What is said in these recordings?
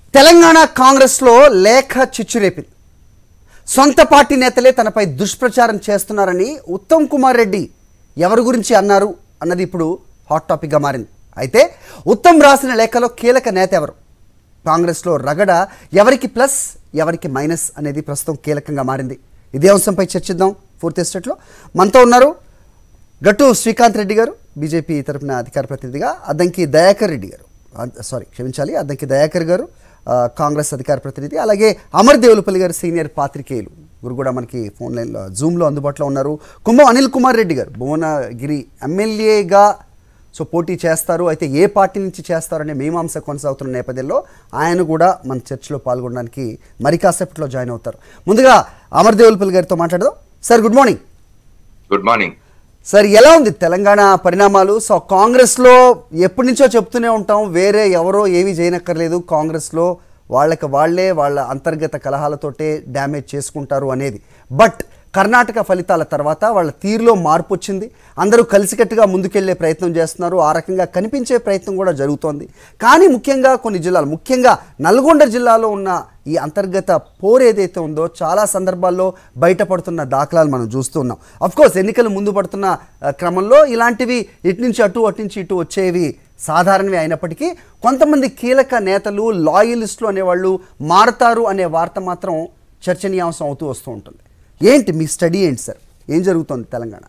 తెలంగాణ కాంగ్రెస్లో లేఖ చిచ్చురేపింది సొంత పార్టీ నేతలే తనపై దుష్ప్రచారం చేస్తున్నారని ఉత్తమ్ కుమార్ రెడ్డి ఎవరి గురించి అన్నారు అన్నది ఇప్పుడు హాట్ టాపిక్గా మారింది అయితే ఉత్తమ్ రాసిన లేఖలో కీలక నేత ఎవరు కాంగ్రెస్లో రగడ ఎవరికి ప్లస్ ఎవరికి మైనస్ అనేది ప్రస్తుతం కీలకంగా మారింది ఇదే అంశంపై చర్చిద్దాం పూర్తి స్టేట్లో మనతో ఉన్నారు గట్టు శ్రీకాంత్ రెడ్డి గారు బీజేపీ తరపున అధికార ప్రతినిధిగా అద్దంకి దయాకర్ రెడ్డి గారు ఆ, సారీ క్షమించాలి అద్దంకి దయాకర్ గారు ఆ, కాంగ్రెస్ అధికార ప్రతినిధి అలాగే అమర్ దేవులపల్లి గారు సీనియర్ పాత్రికేయులు గురు కూడా మనకి ఫోన్ లైన్లో జూమ్లో అందుబాటులో ఉన్నారు కుంభం అనిల్ కుమార్ రెడ్డి గారు భువనగిరి ఎమ్మెల్యేగా సో పోటీ చేస్తారు అయితే ఏ పార్టీ నుంచి చేస్తారనే మీమాంస కొనసాగుతున్న నేపథ్యంలో ఆయన కూడా మన చర్చలో పాల్గొనడానికి మరి కాసేపట్లో జాయిన్ అవుతారు ముందుగా అమర్ దేవులపల్లి గారితో మాట్లాడదాం sir good morning good morning sir ఎలా ఉంది తెలంగాణ పరిణామాలు సో కాంగ్రెస్లో ఎప్పటి నుంచో చెప్తూనే ఉంటాం వేరే ఎవరో ఏమీ చేయనక్కర్లేదు కాంగ్రెస్లో వాళ్ళకి వాళ్ళే వాళ్ళ అంతర్గత కలహాలతోటే డ్యామేజ్ చేసుకుంటారు అనేది బట్ కర్ణాటక ఫలితాల తర్వాత వాళ్ళ తీరులో మార్పు వచ్చింది అందరూ కలిసికట్టుగా ముందుకెళ్లే ప్రయత్నం చేస్తున్నారు ఆ రకంగా కనిపించే ప్రయత్నం కూడా జరుగుతోంది కానీ ముఖ్యంగా కొన్ని జిల్లాలు ముఖ్యంగా నల్గొండ జిల్లాలో ఉన్న ఈ అంతర్గత పోరు ఏదైతే ఉందో చాలా సందర్భాల్లో బయటపడుతున్న దాఖలాలు మనం చూస్తూ ఉన్నాం అఫ్ కోర్స్ ఎన్నికలు ముందు పడుతున్న ఆ, క్రమంలో ఇలాంటివి ఇటు నుంచి అటు అటు నుంచి ఇటు వచ్చేవి సాధారణమే అయినప్పటికీ కొంతమంది కీలక నేతలు లాయలిస్టులు అనేవాళ్ళు మారతారు అనే వార్త మాత్రం చర్చనీయాంశం అవుతూ వస్తూ ఉంటుంది ఏంటి మీ స్టడీ ఏంటి సార్ ఏం జరుగుతోంది తెలంగాణ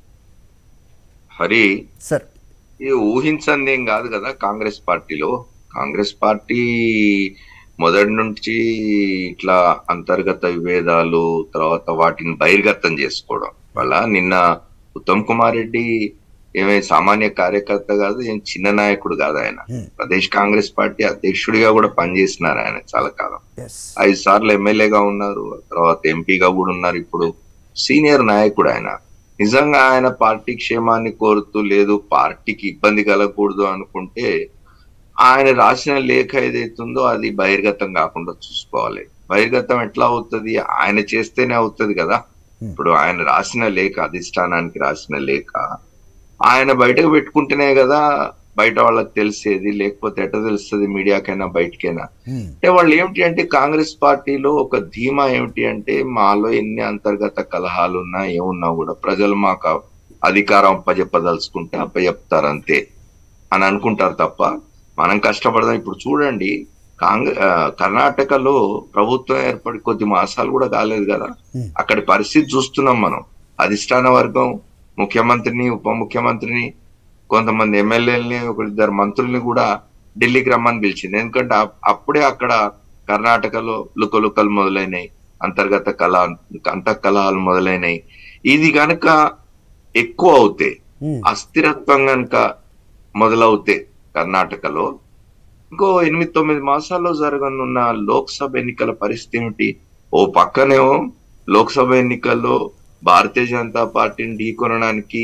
హరి సార్ ఇది ఊహించంది ఏం కాదు కదా కాంగ్రెస్ పార్టీలో కాంగ్రెస్ పార్టీ మొదటి నుంచి ఇట్లా అంతర్గత విభేదాలు తర్వాత వాటిని బహిర్గతం చేసుకోవడం వల్ల నిన్న ఉత్తమ్ కుమార్ రెడ్డి ఏమే సామాన్య కార్యకర్త కాదు ఏం చిన్న నాయకుడు కాదు ఆయన ప్రదేశ్ కాంగ్రెస్ పార్టీ అధ్యక్షుడిగా కూడా పనిచేసినారు ఆయన చాలా కాలం ఎస్ ఐదు సార్లు ఎమ్మెల్యేగా ఉన్నారు తర్వాత ఎంపీగా కూడా ఉన్నారు ఇప్పుడు సీనియర్ నాయకుడు ఆయన నిజంగా ఆయన పార్టీ క్షేమాన్ని కోరుతూ లేదు పార్టీకి ఇబ్బంది కలగకూడదు అనుకుంటే ఆయన రాసిన లేఖ ఏదైతుందో అది బహిర్గతం కాకుండా చూసుకోవాలి బహిర్గతం ఎట్లా అవుతుంది ఆయన చేస్తేనే అవుతుంది కదా ఇప్పుడు ఆయన రాసిన లేఖ అధిష్టానానికి రాసిన లేఖ ఆయన బయటకు పెట్టుకుంటేనే కదా బయట వాళ్ళకి తెలిసేది లేకపోతే ఎట్ట తెలుస్తుంది మీడియాకైనా బయటకైనా అంటే వాళ్ళు ఏమిటి అంటే కాంగ్రెస్ పార్టీలో ఒక ధీమా ఏమిటి అంటే మాలో ఎన్ని అంతర్గత కలహాలు ఉన్నా ఏమున్నా కూడా ప్రజలు మాకు అధికారం అప్పజెప్పదలుచుకుంటే అప్పజెప్తారు అంతే అని అనుకుంటారు తప్ప మనం కష్టపడదాం ఇప్పుడు చూడండి కాంగ్రెస్ కర్ణాటకలో ప్రభుత్వం ఏర్పడి కొద్ది మాసాలు కూడా కాలేదు కదా అక్కడి పరిస్థితి చూస్తున్నాం మనం అధిష్టాన వర్గం ముఖ్యమంత్రిని ఉప ముఖ్యమంత్రిని కొంతమంది ఎమ్మెల్యేలని ఒకరిద్దరు మంత్రుల్ని కూడా ఢిల్లీకి రమ్మని పిలిచింది ఎందుకంటే అప్- అప్పుడే అక్కడ కర్ణాటకలో లుకలుకలు మొదలైనాయి అంతర్గత కళ అంత కలహాలు మొదలైనాయి ఇది గనక ఎక్కువ అవుతే అస్థిరత్వం గనక మొదలవుతే కర్ణాటకలో ఇంకో ఎనిమిది తొమ్మిది మాసాల్లో జరగనున్న లోక్సభ ఎన్నికల పరిస్థితి ఏమిటి ఓ పక్కనేమో లోక్సభ ఎన్నికల్లో భారతీయ జనతా పార్టీని ఢీకొనడానికి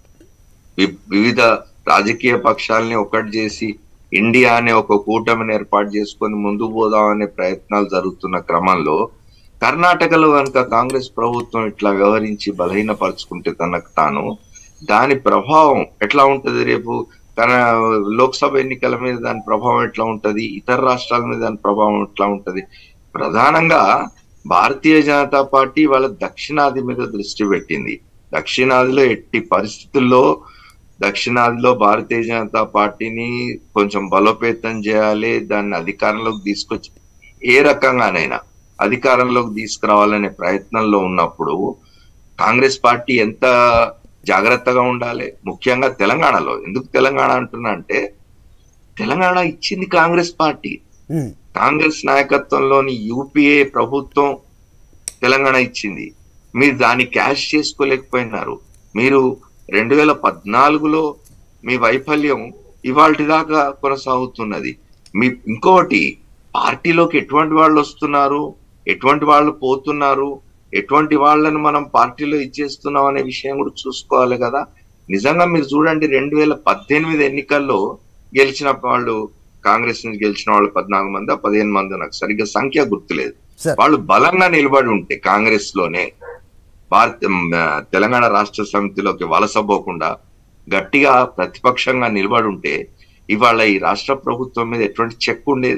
వి- వివిధ రాజకీయ పక్షాలని ఒకటి చేసి ఇండియా అనే ఒక కూటమిని ఏర్పాటు చేసుకొని ముందుకు పోదామనే ప్రయత్నాలు జరుగుతున్న క్రమంలో కర్ణాటకలో కనుక కాంగ్రెస్ ప్రభుత్వం ఇట్లా వ్యవహరించి బలహీనపరుచుకుంటే తనకు తాను దాని ప్రభావం ఎట్లా ఉంటది రేపు తన లోక్సభ ఎన్నికల మీద దాని ప్రభావం ఎట్లా ఉంటది ఇతర రాష్ట్రాల మీద దాని ప్రభావం ఎట్లా ఉంటది ప్రధానంగా భారతీయ జనతా పార్టీ వాళ్ళ దక్షిణాది మీద దృష్టి పెట్టింది దక్షిణాదిలో ఎట్టి పరిస్థితుల్లో దక్షిణాదిలో భారతీయ జనతా పార్టీని కొంచెం బలోపేతం చేయాలి దాన్ని అధికారంలోకి తీసుకొచ్చి ఏ రకంగానైనా అధికారంలోకి తీసుకురావాలనే ప్రయత్నంలో ఉన్నప్పుడు కాంగ్రెస్ పార్టీ ఎంత జాగ్రత్తగా ఉండాలి ముఖ్యంగా తెలంగాణలో ఎందుకు తెలంగాణ అంటున్నా అంటే తెలంగాణ ఇచ్చింది కాంగ్రెస్ పార్టీ కాంగ్రెస్ నాయకత్వంలోని యూపీఏ ప్రభుత్వం తెలంగాణ ఇచ్చింది మీరు దాన్ని క్యాష్ చేసుకోలేకపోయినారు మీరు రెండు వేల పద్నాలుగులో మీ వైఫల్యం ఇవాళ దాకా కొనసాగుతున్నది మీ ఇంకోటి పార్టీలోకి ఎటువంటి వాళ్ళు వస్తున్నారు ఎటువంటి వాళ్ళు పోతున్నారు ఎటువంటి వాళ్ళని మనం పార్టీలో ఇచ్చేస్తున్నాం అనే విషయం కూడా చూసుకోవాలి కదా నిజంగా మీరు చూడండి రెండు వేల పద్దెనిమిది ఎన్నికల్లో గెలిచిన వాళ్ళు కాంగ్రెస్ నుంచి గెలిచిన వాళ్ళు పద్నాలుగు మంది పదిహేను మంది నాకు సరిగ్గా సంఖ్య గుర్తులేదు సార్ వాళ్ళు బలంగా నిలబడి ఉంటే కాంగ్రెస్ లోనే భారత మ్, తెలంగాణ రాష్ట్ర సమితిలోకి వలసపోకుండా గట్టిగా ప్రతిపక్షంగా నిలబడి ఉంటే ఇవాళ ఈ రాష్ట్ర ప్రభుత్వం మీద ఎటువంటి చెక్ ఉండేది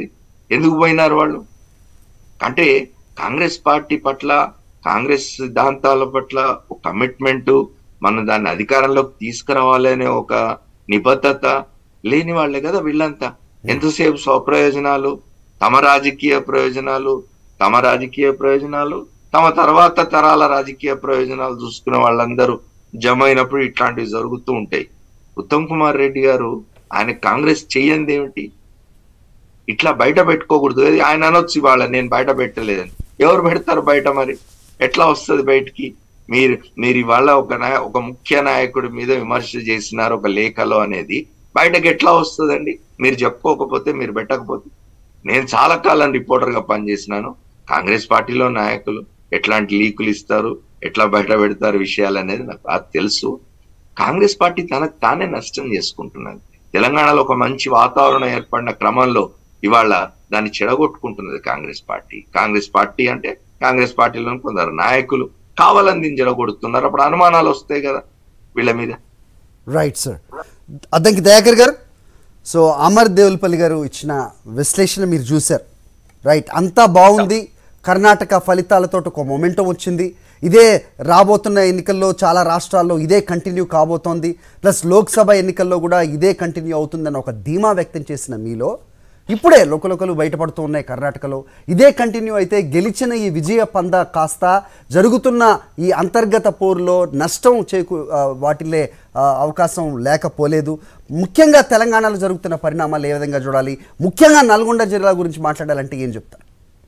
ఎందుకు పోయినారు వాళ్ళు అంటే కాంగ్రెస్ పార్టీ పట్ల కాంగ్రెస్ సిద్ధాంతాల పట్ల ఒక కమిట్మెంట్ మనం దాన్ని అధికారంలోకి తీసుకురావాలి అనే ఒక నిబద్ధత లేని వాళ్ళే కదా వీళ్ళంతా ఎంతసేపు స్వప్రయోజనాలు తమ రాజకీయ ప్రయోజనాలు తమ రాజకీయ ప్రయోజనాలు తమ తర్వాత తరాల రాజకీయ ప్రయోజనాలు చూసుకునే వాళ్ళందరూ జమ అయినప్పుడు ఇట్లాంటివి జరుగుతూ ఉంటాయి ఉత్తమ్ కుమార్ రెడ్డి గారు ఆయన కాంగ్రెస్ చెయ్యంది ఏమిటి ఇట్లా బయట పెట్టుకోకూడదు అది ఆయన అనొచ్చు ఇవాళ నేను బయట పెట్టలేదని ఎవరు పెడతారు బయట మరి ఎట్లా వస్తుంది బయటికి మీరు మీరు ఇవాళ ఒక నాయ ఒక ముఖ్య నాయకుడి మీద విమర్శ చేసినారు ఒక లేఖలో అనేది బయటకు ఎట్లా వస్తుందండి మీరు చెప్పుకోకపోతే మీరు పెట్టకపోతే నేను చాలా కాలం రిపోర్టర్ గా పనిచేసినాను కాంగ్రెస్ పార్టీలో నాయకులు ఎట్లాంటి లీకులు ఇస్తారు ఎట్లా బయట పెడతారు విషయాలు అనేది నాకు బాగా తెలుసు కాంగ్రెస్ పార్టీ తనకు తానే నష్టం చేసుకుంటున్నది తెలంగాణలో ఒక మంచి వాతావరణం ఏర్పడిన క్రమంలో ఇవాళ దాన్ని చెడగొట్టుకుంటున్నది కాంగ్రెస్ పార్టీ కాంగ్రెస్ పార్టీ అంటే కాంగ్రెస్ పార్టీలో కొందరు నాయకులు కావాలని దీన్ని చెడగొడుతున్నారు అప్పుడు అనుమానాలు వస్తాయి కదా వీళ్ళ మీద right sir Addanki Dayakar garu so Amar Devulapalli గారు ఇచ్చిన విశ్లేషణ మీరు చూశారు రైట్ అంతా బాగుంది కర్ణాటక ఫలితాలతో ఒక మొమెంటం వచ్చింది ఇదే రాబోతున్న ఎన్నికల్లో చాలా రాష్ట్రాల్లో ఇదే కంటిన్యూ కాబోతోంది ప్లస్ లోక్సభ ఎన్నికల్లో కూడా ఇదే కంటిన్యూ అవుతుందని ఒక ధీమా వ్యక్తం చేసిన మీలో ఇప్పుడే లోకలోకలు బయటపడుతూ ఉన్నాయి కర్ణాటకలో ఇదే కంటిన్యూ అయితే గెలిచిన ఈ విజయ పంద కాస్త జరుగుతున్న ఈ అంతర్గత పోరులో నష్టం చేకూ ఆ, వాటిల్లే ఆ, అవకాశం లేకపోలేదు ముఖ్యంగా తెలంగాణలో జరుగుతున్న పరిణామాలు ఏ విధంగా చూడాలి ముఖ్యంగా నల్గొండ జిల్లా గురించి మాట్లాడాలంటే ఏం చెప్తారు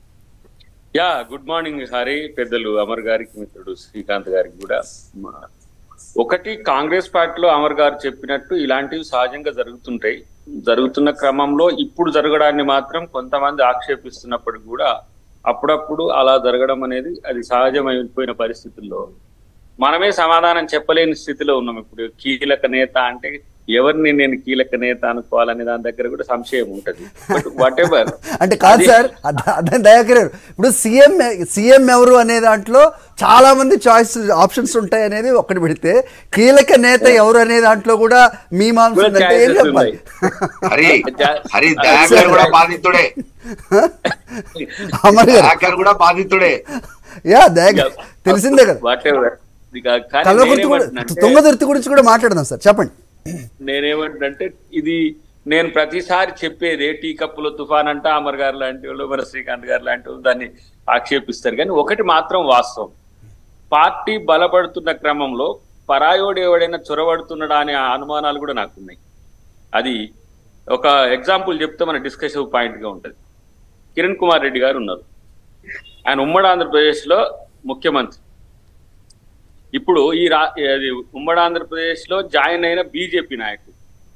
యా గుడ్ మార్నింగ్ హరి పెద్దలు అమర్ గారికి మిత్రుడు శ్రీకాంత్ గారికి కూడా మా- ఒకటి కాంగ్రెస్ పార్టీలో అమర్ గారు చెప్పినట్టు ఇలాంటివి సహజంగా జరుగుతుంటాయి జరుగుతున్న క్రమంలో ఇప్పుడు జరగడాన్ని మాత్రం కొంతమంది ఆక్షేపిస్తున్నప్పటికీ కూడా అప్పుడప్పుడు అలా జరగడం అనేది అది సహజమైపోయిన పరిస్థితుల్లో మనమే సమాధానం చెప్పలేని స్థితిలో ఉన్నాం ఇప్పుడు కీలక నేత అంటే ఎవరిని నేను కీలక నేత అనుకోవాలనే దాని దగ్గర కూడా సంశయం ఉంటది బట్ వాట్ ఎవర్ అంటే కాదు సార్ అద- అదే దయాకర్ గారు ఇప్పుడు సీఎం సీఎం ఎవరు అనే దాంట్లో చాలా మంది చాయిస్ ఆప్షన్స్ ఉంటాయి అనేది ఒకటి పెడితే కీలక నేత ఎవరు అనే దాంట్లో కూడా మీ మాంసం కూడా అంటే ఏం choices చెప్పాలి హరి హరి దయాకర్ కూడా బాధితుడే అమర్ గారు దయాకర్ కూడా బాధితుడే యా దయాకర్ తెలిసిందే కదా వాట్ ఎవర్ కానీ కల్వకుర్తి కూడా నేనేమంటున్నానంటే- తుంగదుర్తి గురించి కూడా మాట్లాడదాం సార్ చెప్పండి నేనేమంటే ఇది నేను ప్రతిసారి చెప్పేది టీ కప్పులో తుఫాన్ అంట అమర్ గారు లాంటి వాళ్ళు మన శ్రీకాంత్ గారు లాంటి వాళ్ళు దాన్ని ఆక్షేపిస్తారు కానీ ఒకటి మాత్రం వాస్తవం పార్టీ బలపడుతున్న క్రమంలో పరాయోడు ఎవడైనా చొరబడుతున్నాడా అనే అనుమానాలు కూడా నాకున్నాయి అది ఒక ఎగ్జాంపుల్ చెప్తే మన డిస్కషన్ పాయింట్ గా ఉంటది కిరణ్ కుమార్ రెడ్డి గారు ఉన్నారు ఆయన ఉమ్మడి ఆంధ్రప్రదేశ్ లో ముఖ్యమంత్రి ఇప్పుడు ఈ రా అది ఉమ్మడి ఆంధ్రప్రదేశ్ లో జాయిన్ అయిన బీజేపీ నాయకుడు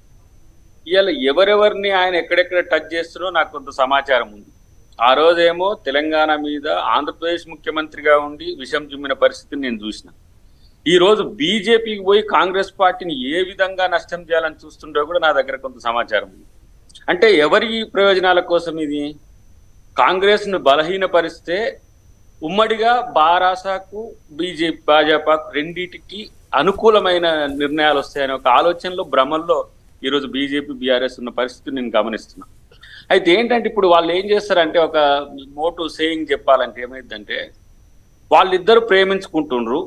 ఇవాళ ఎవరెవరిని ఆయన ఎక్కడెక్కడ టచ్ చేస్తున్నారో నాకు కొంత సమాచారం ఉంది ఆ రోజేమో తెలంగాణ మీద ఆంధ్రప్రదేశ్ ముఖ్యమంత్రిగా ఉండి విషం చుమ్మిన పరిస్థితిని నేను చూసిన ఈ రోజు బీజేపీకి పోయి కాంగ్రెస్ పార్టీని ఏ విధంగా నష్టం చేయాలని చూస్తుండో కూడా నా దగ్గర కొంత సమాచారం ఉంది అంటే ఎవరి ప్రయోజనాల కోసం ఇది కాంగ్రెస్ ను బలహీనపరిస్తే ఉమ్మడిగా బారాసాకు బీజేపీ భాజపాకు రెండిటికి అనుకూలమైన నిర్ణయాలు వస్తాయనే ఒక ఆలోచనలో భ్రమల్లో ఈరోజు బీజేపీ బీఆర్ఎస్ ఉన్న పరిస్థితి నేను గమనిస్తున్నా అయితే ఏంటంటే ఇప్పుడు వాళ్ళు ఏం చేస్తారంటే ఒక మోటు సేయింగ్ చెప్పాలంటే ఏమైందంటే వాళ్ళిద్దరు ప్రేమించుకుంటుండ్రు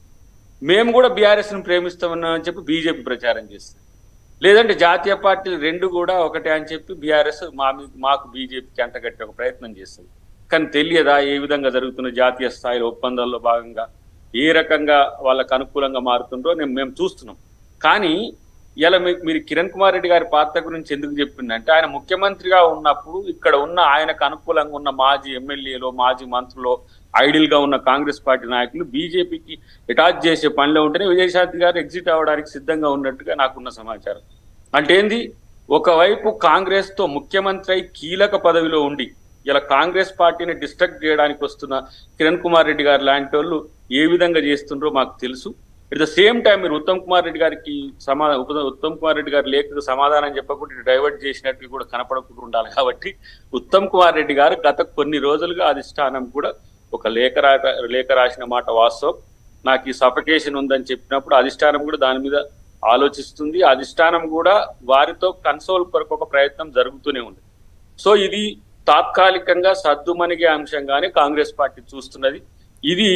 మేము కూడా బీఆర్ఎస్ ను ప్రేమిస్తామని చెప్పి బీజేపీ ప్రచారం చేస్తుంది లేదంటే జాతీయ పార్టీలు రెండు కూడా ఒకటే అని చెప్పి బీఆర్ఎస్ మా మీ- మాకు బీజేపీకి అంటగట్టే ఒక ప్రయత్నం చేస్తుంది కానీ తెలియదా ఏ విధంగా జరుగుతున్న జాతీయ స్థాయిలో ఒప్పందాల్లో భాగంగా ఏ రకంగా వాళ్ళకు అనుకూలంగా మారుతుందో నేను మేము చూస్తున్నాం కానీ ఇలా మీకు మీరు కిరణ్ కుమార్ రెడ్డి గారి పాత్ర గురించి ఎందుకు చెప్పిందంటే ఆయన ముఖ్యమంత్రిగా ఉన్నప్పుడు ఇక్కడ ఉన్న ఆయనకు అనుకూలంగా ఉన్న మాజీ ఎమ్మెల్యేలు మాజీ మంత్రులు ఐడియల్ గా ఉన్న కాంగ్రెస్ పార్టీ నాయకులు బీజేపీకి అటాచ్ చేసే పనిలో ఉంటేనే విజయశాంతి గారు ఎగ్జిట్ అవ్వడానికి సిద్ధంగా ఉన్నట్టుగా నాకున్న సమాచారం అంటే ఏంది ఒకవైపు కాంగ్రెస్ తో ముఖ్యమంత్రి అయి కీలక పదవిలో ఉండి ఇలా కాంగ్రెస్ పార్టీని డిస్ట్రక్ట్ చేయడానికి వస్తున్న కిరణ్ కుమార్ రెడ్డి గారు లాంటి వాళ్ళు ఏ విధంగా చేస్తుండ్రో మాకు తెలుసు ఎట్ ద సేమ్ టైం మీరు ఉత్తమ్ కుమార్ రెడ్డి గారికి సమా ఉప- ఉత్తమ్ కుమార్ రెడ్డి గారి లేఖకు సమాధానం చెప్పకుండా డైవర్ట్ చేసినట్టు కూడా కనపడకుండా ఉండాలి కాబట్టి ఉత్తమ్ కుమార్ రెడ్డి గారు గత కొన్ని రోజులుగా అధిష్టానం కూడా ఒక లేఖ రాట లేఖ రాసిన మాట వాస్తవం నాకు ఈ సఫకేషన్ ఉందని చెప్పినప్పుడు అధిష్టానం కూడా దాని మీద ఆలోచిస్తుంది అధిష్టానం కూడా వారితో కన్సోల్ కొరకు ఒక ప్రయత్నం జరుగుతూనే ఉంది సో ఇది తాత్కాలికంగా సద్దుమణిగే అంశంగానే కాంగ్రెస్ పార్టీ చూస్తున్నది ఇది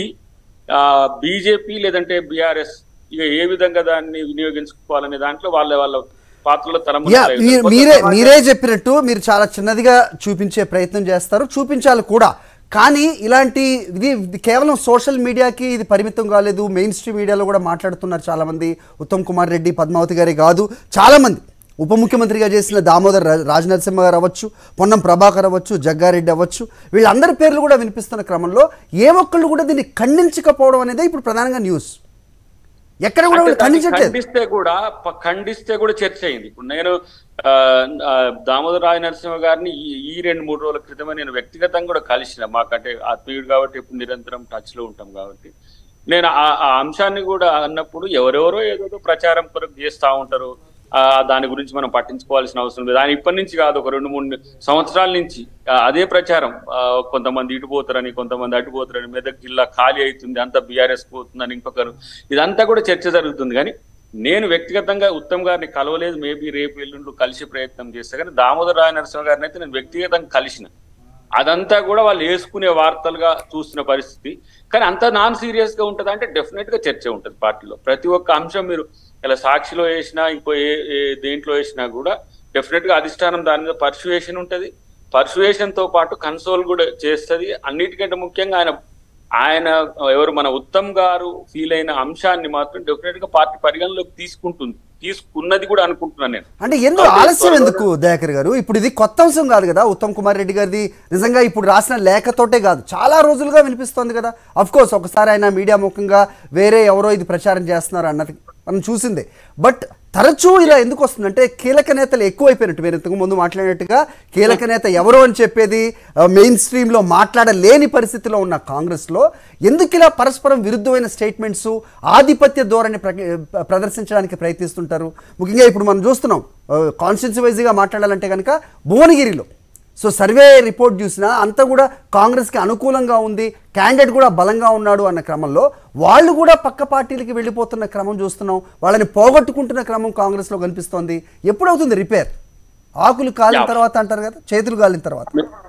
బీజేపీ లేదంటే బీఆర్ఎస్ ఇక ఏ విధంగా దాన్ని వినియోగించుకోవాలనే దాంట్లో వాళ్ళ వాళ్ళ పాత్రలో తరం యా మీ- మీరే మీరే చెప్పినట్టు మీరు చాలా చిన్నదిగా చూపించే ప్రయత్నం చేస్తారు చూపించాలి కూడా కానీ ఇలాంటి ఇది ఇది కేవలం సోషల్ మీడియాకి ఇది పరిమితం కాలేదు మెయిన్ స్ట్రీమ్ మీడియాలో కూడా మాట్లాడుతున్నారు చాలామంది ఉత్తమ్ కుమార్ రెడ్డి పద్మావతి గారే కాదు చాలామంది ఉప ముఖ్యమంత్రిగా చేసిన దామోదర్ రా- రాజనరసింహ గారు అవ్వచ్చు పొన్నం ప్రభాకర్ అవ్వచ్చు జగ్గారెడ్డి అవ్వచ్చు వీళ్ళందరి పేర్లు కూడా వినిపిస్తున్న క్రమంలో ఏ ఒక్కళ్ళు కూడా దీన్ని ఖండించకపోవడం అనేది ఇప్పుడు ప్రధానంగా న్యూస్ ఎక్కడ కూడా అంటే వీళ్ళు దాన్ని ఖండించట్లేదు ఖండిస్తే కూడా ప- ఖండిస్తే కూడా చర్చ అయింది ఇప్పుడు నేను ఆ, ఆ, దామోదర రాయ నరసింహ గారిని ఈ ఈ రెండు మూడు రోజుల క్రితమే నేను వ్యక్తిగతంగా కూడా కలిసిన మాకంటే ఆత్మీయుడు కాబట్టి ఇప్పుడు నిరంతరం టచ్ లో ఉంటాం కాబట్టి నేను ఆ ఆ అంశాన్ని కూడా అన్నప్పుడు ఎవరెవరో ఏదో ప్రచారం కొరకు చేస్తా ఉంటారు ఆ, దాని గురించి మనం పట్టించుకోవాల్సిన అవసరం లేదు ఆయన ఇప్పటి నుంచి కాదు ఒక రెండు మూడు సంవత్సరాల నుంచి ఆ, అదే ప్రచారం ఆ, కొంతమంది ఇటు పోతారని కొంతమంది అటు పోతారని మెదక్ జిల్లా ఖాళీ అవుతుంది అంతా బీఆర్ఎస్ పోతుందని ఇంకొకరు ఇదంతా కూడా చర్చ జరుగుతుంది కానీ నేను వ్యక్తిగతంగా ఉత్తమ్ గారిని కలవలేదు మేబీ రేపు ఎల్లుండి కలిసి ప్రయత్నం చేస్తా కానీ దామోదర రాయ నరసింహ గారిని అయితే నేను వ్యక్తిగతంగా కలిసిన అదంతా కూడా వాళ్ళు వేసుకునే వార్తలుగా చూస్తున్న పరిస్థితి కానీ అంత నాన్ సీరియస్ గా ఉంటది అంటే డెఫినెట్ గా చర్చ ఉంటది పార్టీలో ప్రతి ఒక్క అంశం మీరు ఇలా సాక్షిలో వేసినా ఇంకో ఏ ఏ దేంట్లో వేసినా కూడా డెఫినెట్ గా అధిష్టానం దాని మీద పర్సువేషన్ ఉంటది పర్సువేషన్ తో పాటు కన్సోల్ కూడా చేస్తది అన్నిటికంటే ముఖ్యంగా ఆయన ఆయన ఎవరు మన ఉత్తమ్ గారు ఫీల్ అయిన అంశాన్ని మాత్రం డెఫినెట్ గా పార్టీ పరిగణలోకి తీసుకుంటుంది తీసుకున్నది కూడా అనుకుంటున్నాను నేను అంటే ఎందుకు ఆలస్యం ఎందుకు దయాకర్ గారు ఇప్పుడు ఇది కొత్త అంశం కాదు కదా ఉత్తమ్ కుమార్ రెడ్డి గారిది నిజంగా ఇప్పుడు రాసిన లేఖతోటే కాదు చాలా రోజులుగా వినిపిస్తోంది కదా అఫ్ కోర్స్ ఒకసారి ఆయన మీడియా ముఖంగా వేరే ఎవరో ఇది ప్రచారం చేస్తున్నారు అన్నది మనం చూసిందే బట్ తరచూ ఇలా ఎందుకు వస్తుందంటే కీలక నేతలు ఎక్కువైపోయినట్టు మీరు ఇంతకు ముందు మాట్లాడినట్టుగా కీలక నేత ఎవరు అని చెప్పేది మెయిన్ స్ట్రీమ్లో మాట్లాడలేని పరిస్థితిలో ఉన్న కాంగ్రెస్లో ఎందుకు ఇలా పరస్పరం విరుద్ధమైన స్టేట్మెంట్స్ ఆధిపత్య ధోరణి ప్ర- ప్రదర్శించడానికి ప్రయత్నిస్తుంటారు ముఖ్యంగా ఇప్పుడు మనం చూస్తున్నాం కాన్స్టిట్యూన్సీ వైజ్గా మాట్లాడాలంటే కనుక భువనగిరిలో సో సర్వే రిపోర్ట్ చూసినా అంతా కూడా కాంగ్రెస్కి అనుకూలంగా ఉంది క్యాండిడేట్ కూడా బలంగా ఉన్నాడు అన్న క్రమంలో వాళ్ళు కూడా పక్క పార్టీలకి వెళ్ళిపోతున్న క్రమం చూస్తున్నాం వాళ్ళని పోగొట్టుకుంటున్న క్రమం కాంగ్రెస్లో కనిపిస్తోంది ఎప్పుడవుతుంది రిపేర్ ఆకులు కాలిన తర్వాత అంటారు కదా చేతులు కాలిన తర్వాత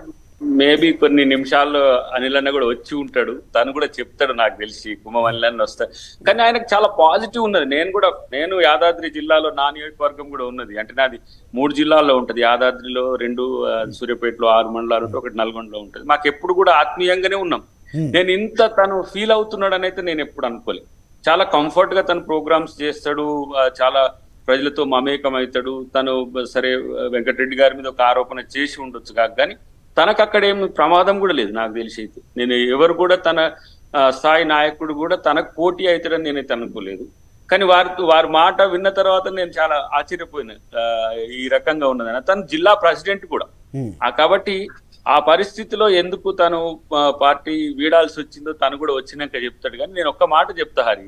మేబీ కొన్ని నిమిషాల్లో అనిల్ అన్న కూడా వచ్చి ఉంటాడు తను కూడా చెప్తాడు నాకు తెలిసి కుమ్మం అనిల్ అన్న వస్తాడు కానీ ఆయనకు చాలా పాజిటివ్ ఉన్నది నేను కూడా నేను యాదాద్రి జిల్లాలో నా నియోజకవర్గం కూడా ఉన్నది అంటే నాది మూడు జిల్లాల్లో ఉంటది యాదాద్రిలో రెండు ఆ, సూర్యాపేటలో ఆరు మండలాలు ఉంటే ఒకటి నల్గొండలో ఉంటది మాకు ఎప్పుడు కూడా ఆత్మీయంగానే ఉన్నాం నేను ఇంత తను ఫీల్ అవుతున్నాడని అయితే నేను ఎప్పుడు అనుకోలేదు చాలా కంఫర్ట్ గా తను ప్రోగ్రామ్స్ చేస్తాడు ఆ, చాలా ప్రజలతో మమేకం అవుతాడు తను సరే వెంకటరెడ్డి గారి మీద ఒక ఆరోపణ చేసి ఉండొచ్చు కాక కానీ తనకు అక్కడ ఏం ప్రమాదం కూడా లేదు నాకు తెలిసి అయితే నేను ఎవరు కూడా తన ఆ, స్థాయి నాయకుడు కూడా తనకు పోటీ అవుతాడని నేనైతే అనుకోలేదు కానీ వారి వారి మాట విన్న తర్వాత నేను చాలా ఆశ్చర్యపోయినా ఆ, ఈ రకంగా ఉన్నదని తను జిల్లా ప్రెసిడెంట్ కూడా ఆ కాబట్టి ఆ పరిస్థితిలో ఎందుకు తను ఆ, పార్టీ వీడాల్సి వచ్చిందో తను కూడా వచ్చినాక చెప్తాడు కానీ నేను ఒక్క మాట చెప్తా హరి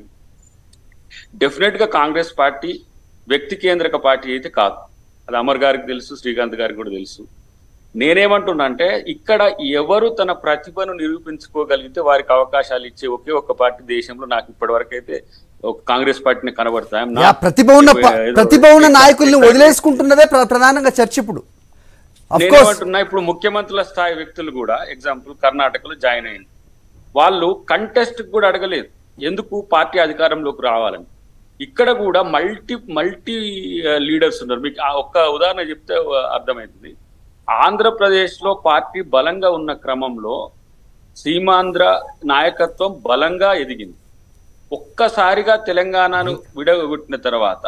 డెఫినెట్ గా కాంగ్రెస్ పార్టీ వ్యక్తి కేంద్రక పార్టీ అయితే కాదు అది అమర్ గారికి తెలుసు శ్రీకాంత్ గారికి కూడా తెలుసు నేనేమంటున్నా అంటే ఇక్కడ ఎవరు తన ప్రతిభను నిరూపించుకోగలిగితే వారికి అవకాశాలు ఇచ్చే ఒకే ఒక్క పార్టీ దేశంలో నాకు ఇప్పటి వరకు అయితే ఒక కాంగ్రెస్ పార్టీని కనబడతాయి యా, ప్రతిభ ఉన్న ప- ఏదో- ప్రతిభ ఉన్న నాయకుల్ని వదిలేసుకుంటున్నదే ప్ర- ప్రధానంగా చర్చ ఇప్పుడు అఫ్ కోర్స్ నేనేమంటున్నా ఇప్పుడు ముఖ్యమంత్రుల స్థాయి వ్యక్తులు కూడా ఎగ్జాంపుల్ కర్ణాటకలో జాయిన్ అయింది వాళ్ళు కంటెస్ట్ కూడా అడగలేదు ఎందుకు పార్టీ అధికారంలోకి రావాలని ఇక్కడ కూడా మల్టీ మల్టీ లీడర్స్ ఉన్నారు మీకు ఆ ఒక్క ఉదాహరణ చెప్తే ఆ, అర్థమవుతుంది ఆంధ్రప్రదేశ్ లో పార్టీ బలంగా ఉన్న క్రమంలో సీమాంధ్ర నాయకత్వం బలంగా ఎదిగింది ఒక్కసారిగా తెలంగాణను విడగొట్టిన తర్వాత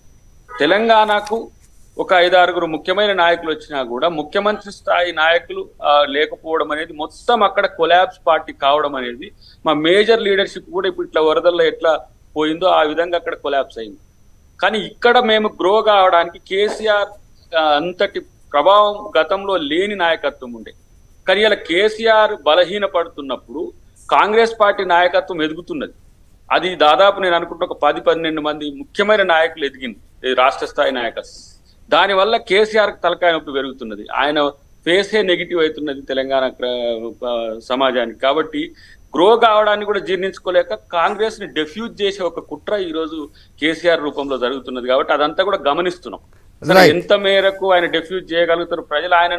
తెలంగాణకు ఒక ఐదారుగురు ముఖ్యమైన నాయకులు వచ్చినా కూడా ముఖ్యమంత్రి స్థాయి నాయకులు ఆ, లేకపోవడం అనేది మొత్తం అక్కడ కొలాబ్స్ పార్టీ కావడం అనేది మా మేజర్ లీడర్షిప్ కూడా ఇప్పుడు ఇట్లా వరదల్లో ఎట్లా పోయిందో ఆ విధంగా అక్కడ కొలాబ్స్ అయింది కానీ ఇక్కడ మేము గ్రో కావడానికి కేసీఆర్ ఆ, అంతటి ప్రభావం గతంలో లేని నాయకత్వం ఉండే కానీ ఇలా కేసీఆర్ బలహీన పడుతున్నప్పుడు కాంగ్రెస్ పార్టీ నాయకత్వం ఎదుగుతున్నది అది దాదాపు నేను అనుకుంటే ఒక పది పన్నెండు మంది ముఖ్యమైన నాయకులు ఎదిగింది ఈ రాష్ట్ర స్థాయి నాయకత్వం దానివల్ల కేసీఆర్ తలకాయ నొప్పి పెరుగుతున్నది ఆయన ఫేసే నెగిటివ్ అవుతున్నది తెలంగాణ క్ర- ఆ, సమాజానికి కాబట్టి గ్రో కావడాన్ని కూడా జీర్ణించుకోలేక కాంగ్రెస్ ని డెఫ్యూజ్ చేసే ఒక కుట్ర ఈ రోజు కేసీఆర్ రూపంలో జరుగుతున్నది కాబట్టి అదంతా కూడా గమనిస్తున్నాం అసలు Right. ఎంత మేరకు ఆయన డెఫ్యూజ్ చేయగలుగుతారు ప్రజలు ఆయనను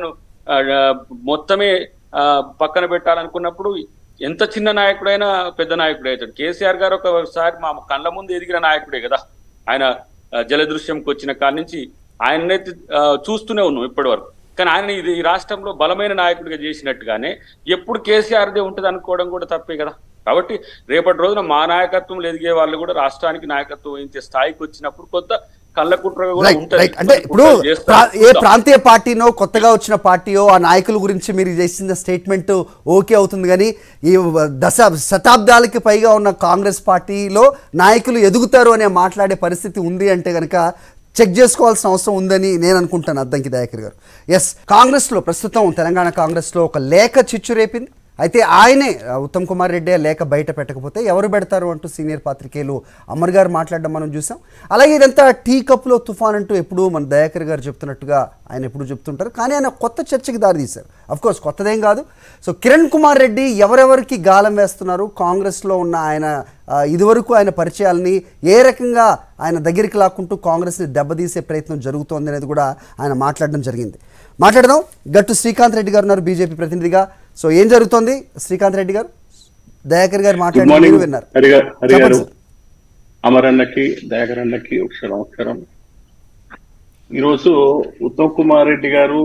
ఆ, మొత్తమే ఆ, పక్కన పెట్టాలనుకున్నప్పుడు ఎంత చిన్న నాయకుడైనా పెద్ద నాయకుడే అవుతాడు కేసీఆర్ గారు ఒకసారి మా కళ్ళ ముందు ఎదిగిన నాయకుడే కదా ఆయన ఆ, జలదృశ్యంకి వచ్చిన కాడి నుంచి ఆయనైతే ఆ, చూస్తూనే ఉన్నాం ఇప్పటి వరకు కానీ ఆయన ఇది ఈ రాష్ట్రంలో బలమైన నాయకుడిగా చేసినట్టుగానే ఎప్పుడు కేసీఆర్దే ఉంటుంది అనుకోవడం కూడా తప్పే కదా కాబట్టి రేపటి రోజున మా నాయకత్వం ఎదిగే వాళ్ళు కూడా రాష్ట్రానికి నాయకత్వం వహించే స్థాయికి వచ్చినప్పుడు కొంత కళ్ళ కుట్రగా కూడా రైట్ ఉంటది రైట్ అంటే ఇప్పుడు కుట్రలు చేస్తారు. ప్రా- ఏ చూద్దాం. ప్రాంతీయ పార్టీనో కొత్తగా వచ్చిన పార్టీయో ఆ నాయకుల గురించి మీరు చేసిన స్టేట్మెంట్ ఓకే అవుతుంది కానీ ఈ దశ శతాబ్దాలకి పైగా ఉన్న కాంగ్రెస్ పార్టీలో నాయకులు ఎదుగుతారు అనే మాట్లాడే పరిస్థితి ఉంది అంటే కనుక చెక్ చేసుకోవాల్సిన అవసరం ఉందని నేను అనుకుంటాను అద్దంకి దయాకర్ గారు ఎస్ కాంగ్రెస్లో ప్రస్తుతం తెలంగాణ కాంగ్రెస్లో ఒక లేఖ చిచ్చు రేపింది అయితే ఆయనే ఆ, ఉత్తమ్ కుమార్ రెడ్డి ఆ లేఖ బయట పెట్టకపోతే ఎవరు పెడతారు అంటూ సీనియర్ పాత్రికేయులు అమర్ గారు మాట్లాడడం మనం చూసాం అలాగే ఇదంతా టీ కప్లో తుఫాన్ అంటూ ఎప్పుడు మన దయాకర్ గారు చెప్తున్నట్టుగా ఆయన ఎప్పుడు చెప్తుంటారు కానీ ఆయన కొత్త చర్చకి దారితీశారు అఫ్ కోర్స్ కొత్తదేం కాదు సో కిరణ్ కుమార్ రెడ్డి ఎవరెవరికి గాలం వేస్తున్నారు కాంగ్రెస్లో ఉన్న ఆయన ఆ, ఇదివరకు ఆయన పరిచయాలని ఏ రకంగా ఆయన దగ్గరికి లాక్కుంటూ కాంగ్రెస్ని దెబ్బతీసే ప్రయత్నం జరుగుతోంది అనేది కూడా ఆయన మాట్లాడడం జరిగింది మాట్లాడదాం గట్టు శ్రీకాంత్ రెడ్డి గారు ఉన్నారు బీజేపీ ప్రతినిధిగా సో ఏం జరుగుతోంది శ్రీకాంత్ రెడ్డి గారు దయాకర్ గారు గుడ్ మాట్లాడి మార్నింగ్ మీరు విన్నారు హరి గారు హరి చెప్పండి గారు సార్. అమర్ అన్నకి దయాకర్ అన్నకి ఒకసారి నమస్కారం ఈరోజు ఉత్తమ్ కుమార్ రెడ్డి గారు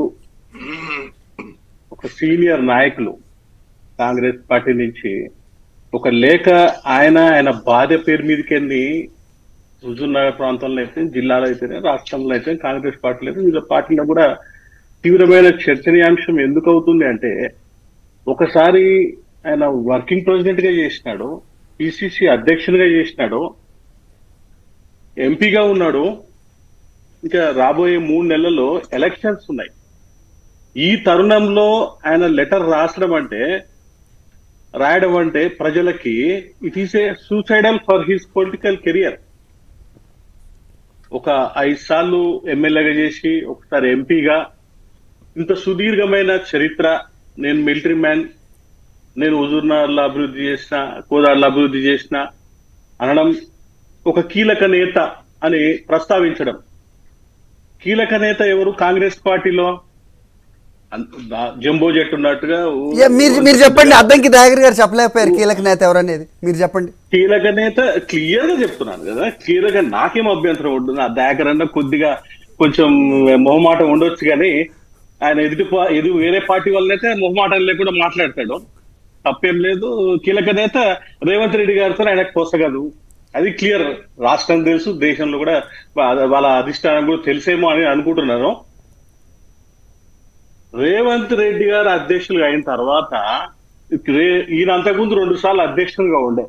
ఒక సీనియర్ నాయకులు కాంగ్రెస్ పార్టీ నుంచి ఒక లేఖ ఆయన ఆయన భార్య పేరు మీదకెళ్ళి హుజూర్నగర్ ప్రాంతంలో అయితే జిల్లాలో అయితేనే రాష్ట్రంలో అయితే కాంగ్రెస్ పార్టీలో అయితే వివిధ పార్టీలో కూడా తీవ్రమైన చర్చనీయాంశం ఎందుకు అవుతుంది అంటే ఒకసారి ఆయన వర్కింగ్ ప్రెసిడెంట్ గా చేసినాడు పిసిసి అధ్యక్షునిగా చేసినాడు ఎంపీగా ఉన్నాడు ఇంకా రాబోయే మూడు నెలల్లో ఎలక్షన్స్ ఉన్నాయి ఈ తరుణంలో ఆయన లెటర్ రాసడం అంటే రాయడం అంటే ప్రజలకి it is a suicidal for his political career ఒక ఐదు సార్లు ఎమ్మెల్యేగా చేసి ఒకసారి ఎంపీగా ఇంత సుదీర్ఘమైన చరిత్ర నేను మిలిటరీ మ్యాన్ నేను హుజూర్నగర్లో అభివృద్ధి చేసిన కోదాడలో అభివృద్ధి చేసిన అనడం ఒక కీలక నేత అని ప్రస్తావించడం కీలక నేత ఎవరు కాంగ్రెస్ పార్టీలో అంత- దా- జంబో జట్టు ఉన్నట్టుగా ఊ- ఏ, మీరు మీరు చెప్పండి అద్దంకి దయాకర్ గారు చెప్పలేకపోయారు కీలక నేత ఎవరనేది మీరు చెప్పండి కీలక నేత క్లియర్ గా చెప్తున్నాను కదా క్లియర్ గా నాకేం అభ్యంతరం ఉంటుంది ఆ దాకర్ అన్న కొద్దిగా కొంచెం మొహమాటం ఉండొచ్చు కానీ ఆయన ఎదుటి పా- ఎదు వేరే పార్టీ వాళ్ళనైతే మొహమాటం లేకుండా మాట్లాడతాడు తప్పేం లేదు కీలక నేత రేవంత్ రెడ్డి గారితో ఆయనకు పోసగదు అది క్లియర్ రాష్ట్రం తెలుసు దేశంలో కూడా వా- వాళ్ళ అధిష్టానం కూడా తెలిసేమో అని అనుకుంటున్నాను రేవంత్ రెడ్డి గారు అధ్యక్షులుగా అయిన తర్వాత రే- ఈయన అంతకుముందు రెండు సార్లు అధ్యక్షులుగా ఉండే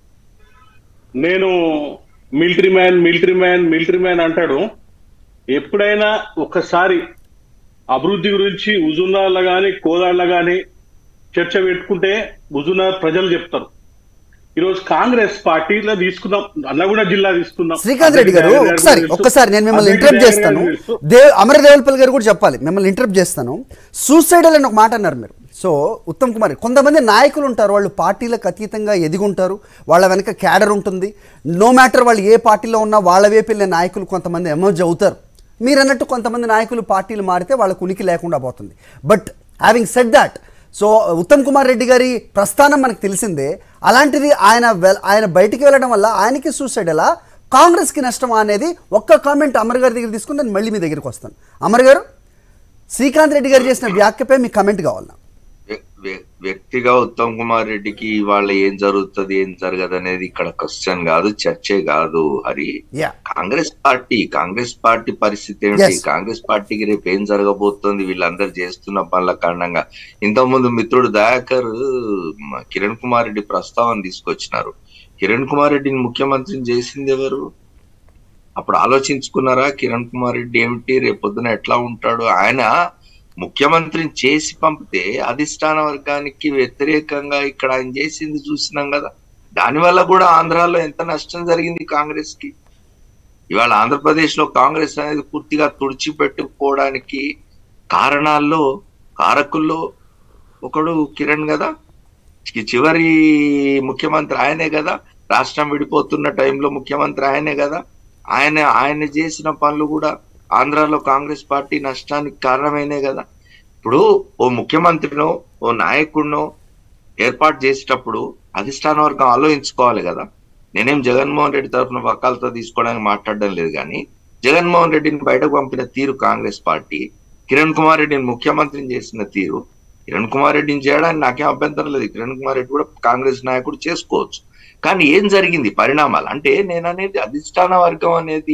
నేను military man military man military man అంటాడు ఎప్పుడైనా ఒక్కసారి అభివృద్ధి గురించి హుజూర్నగర్లో కానీ కోదాడలో కానీ చర్చ పెట్టుకుంటే హుజూర్నగర్ ప్రజలు చెప్తారు ఈరోజు కాంగ్రెస్ పార్టీలో తీసుకుందాం అన్నగూడ జిల్లా తీసుకుందాం శ్రీకాంత్ రెడ్డి గారు అద్దెకి ఒకసారి తెలుసు. ఒక్కసారి నేను మిమ్మల్ని అద్దెకి ఇంటరప్ట్ గారు చేస్తాను తెలుసు. దేవ్ అమర దేవల్పల్లి గారు కూడా చెప్పాలి మిమ్మల్ని ఇంటరప్ట్ చేస్తాను సూసైడల్ అని ఒక మాట అన్నారు మీరు సో ఉత్తమ్ కుమార్ కొంతమంది నాయకులు ఉంటారు వాళ్ళు పార్టీలకు అతీతంగా ఎదిగుంటారు వాళ్ళ వెనక క్యాడర్ ఉంటుంది నో మ్యాటర్ వాళ్ళు ఏ పార్టీలో ఉన్నా వాళ్ళ వైపు వెళ్ళే నాయకులు కొంతమంది ఎమర్జ్ అవుతారు మీరు అన్నట్టు కొంతమంది నాయకులు పార్టీలు మారితే వాళ్ళకు ఉనికి లేకుండా పోతుంది but having said that so Uttam Kumar Reddy గారి ప్రస్థానం మనకు తెలిసిందే అలాంటిది ఆయన వెల్- ఆయన బయటికి వెళ్ళడం వల్ల ఆయనకి సూసైడ్ ఎలా కాంగ్రెస్కి నష్టమా అనేది ఒక్క కామెంట్ అమర్ గారి దగ్గర తీసుకుని నేను మళ్ళీ మీ దగ్గరికి వస్తాను అమర్ గారు శ్రీకాంత్ రెడ్డి గారు చేసిన వ్యాఖ్యపై మీ కమెంట్ కావాలి నాకు. వ్య- వ్య- వ్యక్తిగా ఉత్తమ్ కుమార్ రెడ్డికి ఇవాళ ఏం జరుగుతుంది ఏం జరగదు అనేది ఇక్కడ క్వశ్చన్ కాదు చర్చే కాదు Hari yeah Congress party Congress party పరిస్థితి ఏమిటి Yes. కాంగ్రెస్ పార్టీకి రేపు ఏం జరగబోతోంది వీళ్ళందరూ చేస్తున్న పనుల కారణంగా ఇంతకుముందు మిత్రుడు దయాకర్ మ, కిరణ్ కుమార్ రెడ్డి ప్రస్తావన తీసుకొచ్చినారు కిరణ్ కుమార్ రెడ్డిని ముఖ్యమంత్రిని చేసింది ఎవరు అప్పుడు ఆలోచించుకున్నారా కిరణ్ కుమార్ రెడ్డి ఏమిటి రేపొద్దున ఎట్లా ఉంటాడు ఆయన ముఖ్యమంత్రిని చేసి పంపితే అధిష్టాన వర్గానికి వ్యతిరేకంగా ఇక్కడ ఆయన చేసింది చూసినాం కదా దానివల్ల కూడా ఆంధ్రాలో ఎంత నష్టం జరిగింది కాంగ్రెస్ కి ఇవాళ ఆంధ్రప్రదేశ్ లో కాంగ్రెస్ అనేది పూర్తిగా తుడిచిపెట్టుకోవడానికి కారణాల్లో కారకుల్లో ఒకడు కిరణ్ కదా చి- చివరి ముఖ్యమంత్రి ఆయనే కదా రాష్ట్రం విడిపోతున్న టైంలో ముఖ్యమంత్రి ఆయనే కదా ఆయన ఆయన చేసిన పనులు కూడా ఆంధ్రాలో కాంగ్రెస్ పార్టీ నష్టానికి కారణమైనే కదా ఇప్పుడు ఓ ముఖ్యమంత్రినో ఓ నాయకుడినో ఏర్పాటు చేసేటప్పుడు అధిష్టాన వర్గం ఆలోచించుకోవాలి కదా నేనేం జగన్మోహన్ రెడ్డి తరఫున వకాలతో తీసుకోవడానికి మాట్లాడడం లేదు కానీ జగన్మోహన్ రెడ్డిని బయటకు పంపిన తీరు కాంగ్రెస్ పార్టీ కిరణ్ కుమార్ రెడ్డిని ముఖ్యమంత్రిని చేసిన తీరు కిరణ్ కుమార్ రెడ్డిని చేయడానికి నాకేం అభ్యంతరం లేదు కిరణ్ కుమార్ రెడ్డి కూడా కాంగ్రెస్ నాయకుడు చేసుకోవచ్చు కానీ ఏం జరిగింది పరిణామాలు అంటే నేను అనేది అధిష్టాన వర్గం అనేది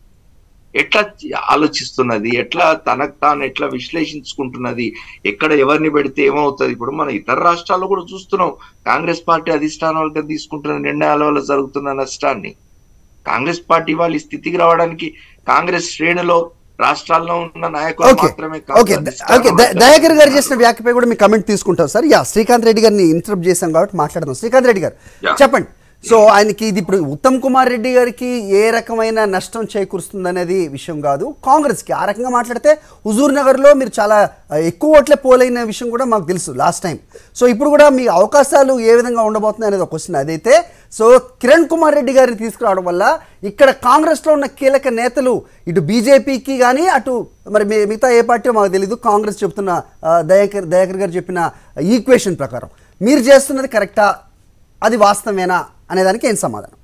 ఎట్లా ఆలోచిస్తున్నది ఎట్లా తనకు తాను ఎట్లా విశ్లేషించుకుంటున్నది ఎక్కడ ఎవరిని పెడితే ఏమవుతుంది ఇప్పుడు మన ఇతర రాష్ట్రాల్లో కూడా చూస్తున్నాం కాంగ్రెస్ పార్టీ అధిష్టానం వర్గం తీసుకుంటున్న నిర్ణయాల వల్ల జరుగుతున్న నష్టాన్ని కాంగ్రెస్ పార్టీ వాళ్ళు ఈ స్థితికి రావడానికి కాంగ్రెస్ శ్రేణిలో రాష్ట్రాల్లో ఉన్న నాయకులు ఓకే మాత్రమే కాదు, ఓకే అధిష్టానం ఓకే ద- వర్గం దయాకర్ గారు చేసిన వ్యాఖ్యపై కూడా మీ కమెంట్ తీసుకుంటాం సార్ యా శ్రీకాంత్ రెడ్డి గారిని ఇంటరప్ట్ చేశాం కాబట్టి మాట్లాడదాం శ్రీకాంత్ రెడ్డి గారు Yeah. చెప్పండి సో ఆయనకి ఇది ఇప్పుడు ఉత్తమ్ కుమార్ రెడ్డి గారికి ఏ రకమైన నష్టం చేకూరుస్తుంది అనేది విషయం కాదు కాంగ్రెస్కి ఆ రకంగా మాట్లాడితే హుజూర్ నగర్లో మీరు చాలా ఆ, ఎక్కువ ఓట్లే పోలైన విషయం కూడా మాకు తెలుసు లాస్ట్ టైం సో ఇప్పుడు కూడా మీ అవకాశాలు ఏ విధంగా ఉండబోతున్నాయి అనేది ఒక క్వశ్చన్ అదైతే సో కిరణ్ కుమార్ రెడ్డి గారిని తీసుకురావడం వల్ల ఇక్కడ కాంగ్రెస్లో ఉన్న కీలక నేతలు ఇటు బీజేపీకి కానీ అటు మరి మీ- మిగతా ఏ పార్టీ మాకు తెలీదు కాంగ్రెస్ చెప్తున్న ఆ, దయాకర్ దయాకర్ గారు చెప్పిన ఈక్వేషన్ ప్రకారం మీరు చేస్తున్నది కరెక్టా అది వాస్తవేనా అనేదానికి ఏం సమాధానం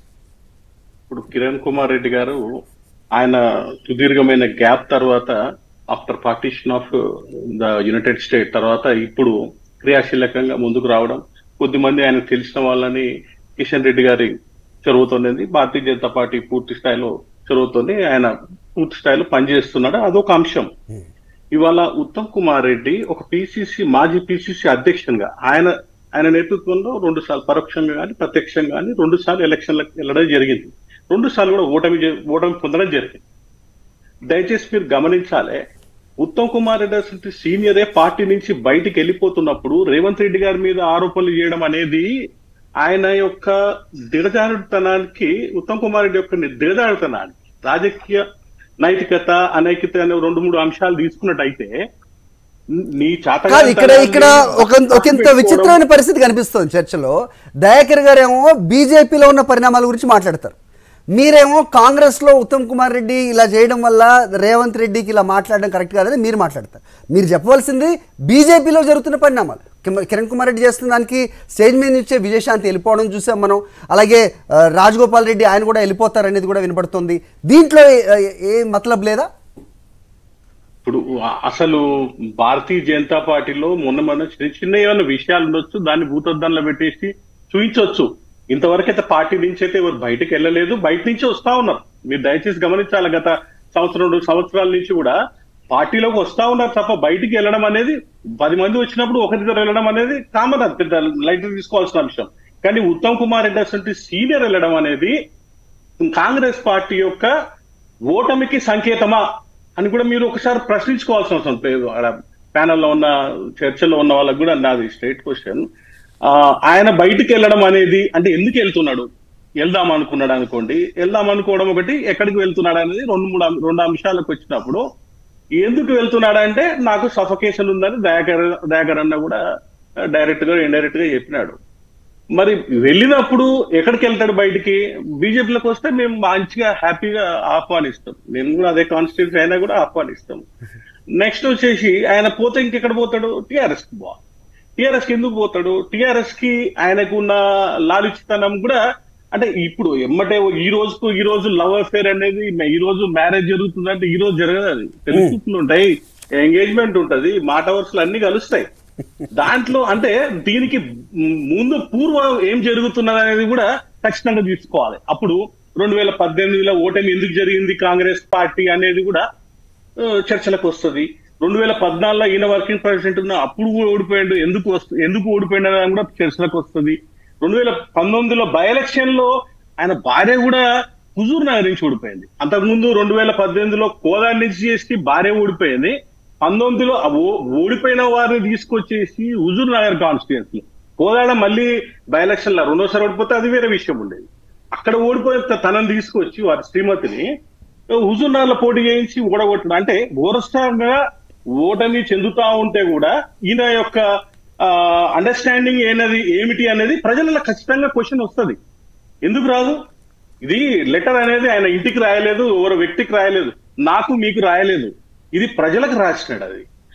ఇప్పుడు కిరణ్ కుమార్ రెడ్డి గారు ఆయన సుదీర్ఘమైన గ్యాప్ తర్వాత after partition of the united state తర్వాత ఇప్పుడు క్రియాశీలకంగా ముందుకు రావడం కొద్దిమంది ఆయన తెలిసిన వాళ్ళని కిషన్ రెడ్డి గారి చొరవతోనేది భారతీయ జనతా పార్టీ పూర్తి స్థాయిలో చొరవతోనే ఆయన పూర్తి స్థాయిలో పనిచేస్తున్నాడు అదొక అంశం ఇవాళ ఉత్తమ్ కుమార్ రెడ్డి ఒక పిసిసి మాజీ పిసిసి అధ్యక్షునిగా ఆయన ఆయన నేతృత్వంలో రెండు సార్లు పరోక్షంగా కానీ ప్రత్యక్షంగా కానీ రెండు సార్లు ఎలక్షన్లకు వెళ్ళడం జరిగింది రెండు సార్లు కూడా ఓటమి చే- ఓటమి పొందడం జరిగింది దయచేసి మీరు గమనించాలి ఉత్తమ్ కుమార్ రెడ్డి అసలు సీనియరే పార్టీ నుంచి బయటికి వెళ్ళిపోతున్నప్పుడు రేవంత్ రెడ్డి గారి మీద ఆరోపణలు చేయడం అనేది ఆయన యొక్క దిగజారుతనానికి ఉత్తమ్ కుమార్ రెడ్డి యొక్క దిగజారుతనానికి రాజకీయ నైతికత అనైతికత అనే రెండు మూడు అంశాలు తీసుకున్నట్టయితే నీ చేత కాదు ఇక్కడ ఇక్కడ ఒక ఒక ఇంత విచిత్రమైన పరిస్థితి కనిపిస్తుంది చర్చలో దయాకర్ గారు ఏమో బీజేపీలో ఉన్న పరిణామాల గురించి మాట్లాడతారు మీరేమో కాంగ్రెస్ లో ఉత్తమ్ కుమార్ రెడ్డి ఇలా చేయడం వల్ల రేవంత్ రెడ్డికి ఇలా మాట్లాడడం కరెక్ట్ కాదని మీరు మాట్లాడతారు మీరు చెప్పవలసింది బీజేపీలో జరుగుతున్న పరిణామాలు కిమ- కిరణ్ కుమార్ రెడ్డి చేస్తున్న దానికి స్టేజ్ మీద నుంచే విజయశాంతి వెళ్ళిపోవడం చూసాం మనం అలాగే ఆ, రాజగోపాల్ రెడ్డి ఆయన కూడా వెళ్ళిపోతారు అనేది కూడా వినపడుతుంది దీంట్లో ఏ- ఏ మతలబ్ లేదా ఇప్పుడు అసలు భారతీయ జనతా పార్టీలో మొన్న మొన్న చిన్న చిన్న ఏమైనా విషయాలు ఉండొచ్చు దాన్ని భూతద్దంలో పెట్టేసి చూపించవచ్చు ఇంతవరకు అయితే పార్టీ నుంచి అయితే ఎవరు బయటకు వెళ్ళలేదు బయట నుంచి వస్తా ఉన్నారు మీరు దయచేసి గమనించాలి గత సంవత్సరం రెండు సంవత్సరాల నుంచి కూడా పార్టీలోకి వస్తా ఉన్నారు తప్ప బయటికి వెళ్ళడం అనేది పది మంది వచ్చినప్పుడు ఒకరిద్దరు వెళ్ళడం అనేది కామన్ అది పెద్ద లైట్ తీసుకోవాల్సిన అంశం కానీ ఉత్తమ్ కుమార్ రెడ్డి అసలు సీనియర్ వెళ్ళడం అనేది కాంగ్రెస్ పార్టీ యొక్క ఓటమికి సంకేతమా అని కూడా మీరు ఒకసారి ప్రశ్నించుకోవాల్సిన అవసరం లేదు ఆడ ప్యానల్లో ఉన్న చర్చలో ఉన్న వాళ్ళకి కూడా నాది స్ట్రైట్ క్వశ్చన్ ఆయన బయటికి వెళ్ళడం అనేది అంటే ఎందుకు వెళ్తున్నాడు వెళ్దాం అనుకున్నాడు అనుకోండి వెళ్దాం అనుకోవడం ఒకటి ఎక్కడికి వెళ్తున్నాడు అనేది రెండు మూడు అం- రెండు అంశాలకు వచ్చినప్పుడు ఎందుకు వెళ్తున్నాడు అంటే నాకు సఫకేషన్ ఉందని దయాకర్ దయాకర్ అన్న కూడా డైరెక్ట్ గా ఇండైరెక్ట్ గా చెప్పినాడు మరి వెళ్ళినప్పుడు ఎక్కడికి వెళ్తాడు బయటికి బీజేపీలోకి వస్తే మేము మంచిగా హ్యాపీగా ఆహ్వానిస్తాం నేను కూడా అదే కాన్స్టిట్యూన్సీ అయినా కూడా ఆహ్వానిస్తాం నెక్స్ట్ వచ్చేసి ఆయన పోతే ఇంకెక్కడ పోతాడు టిఆర్ఎస్ కి పోవాలి టిఆర్ఎస్ కి ఎందుకు పోతాడు టిఆర్ఎస్ కి ఆయనకు ఉన్న లాలిచితనం కూడా అంటే ఇప్పుడు ఎమ్మటే ఈ రోజుకు ఈ రోజు లవ్ అఫేర్ అనేది ఈ రోజు మ్యారేజ్ జరుగుతుందంటే ఈ రోజు జరగదు అది తెలుసుకుంటూ ఉంటాయి ఎంగేజ్మెంట్ ఉంటది మాట వరుసలు అన్ని కలుస్తాయి దాంట్లో అంటే దీనికి ముందు పూర్వం ఏం జరుగుతున్నది అనేది కూడా ఖచ్చితంగా తీసుకోవాలి అప్పుడు రెండు వేల పద్దెనిమిదిలో ఓటమి ఎందుకు జరిగింది కాంగ్రెస్ పార్టీ అనేది కూడా ఆ, చర్చలకు వస్తుంది రెండు వేల పద్నాలుగులో ఈయన వర్కింగ్ ప్రెసిడెంట్ ఉన్న అప్పుడు కూడా ఓడిపోయాడు ఎందుకు వస్తు ఎందుకు ఓడిపోయాడు అనేది కూడా చర్చలకు వస్తుంది రెండు వేల పంతొమ్మిదిలో బై ఎలక్షన్ లో ఆయన భార్య కూడా హుజూర్ నగర్ నుంచి ఓడిపోయింది అంతకుముందు రెండు వేల పద్దెనిమిదిలో కోదాడి నుంచి చేసి భార్య ఓడిపోయింది పంతొమ్మిదిలో ఆ ఓ- ఓడిపోయిన వారిని తీసుకొచ్చేసి హుజూర్ నగర్ కాన్స్టిట్యున్సీ కోదాడ మళ్ళీ బై ఎలక్షన్ లో రెండోసారి ఓడిపోతే అది వేరే విషయం ఉండేది అక్కడ ఓడిపోయిన తనని తీసుకొచ్చి వారి శ్రీమతిని హుజూర్ నగర్ లో పోటీ చేయించి ఓడగొట్టడం అంటే ఓరస్టాంగా ఓటమి చెందుతా ఉంటే కూడా ఈయన యొక్క అండర్స్టాండింగ్ ఏనది ఏమిటి అనేది ప్రజలలో ఖచ్చితంగా క్వశ్చన్ వస్తుంది ఎందుకు రాదు ఇది లెటర్ అనేది ఆయన ఇంటికి రాయలేదు ఎవరో వ్యక్తికి రాయలేదు నాకు మీకు రాయలేదు ఇది ప్రజలకు రాసినాడు అది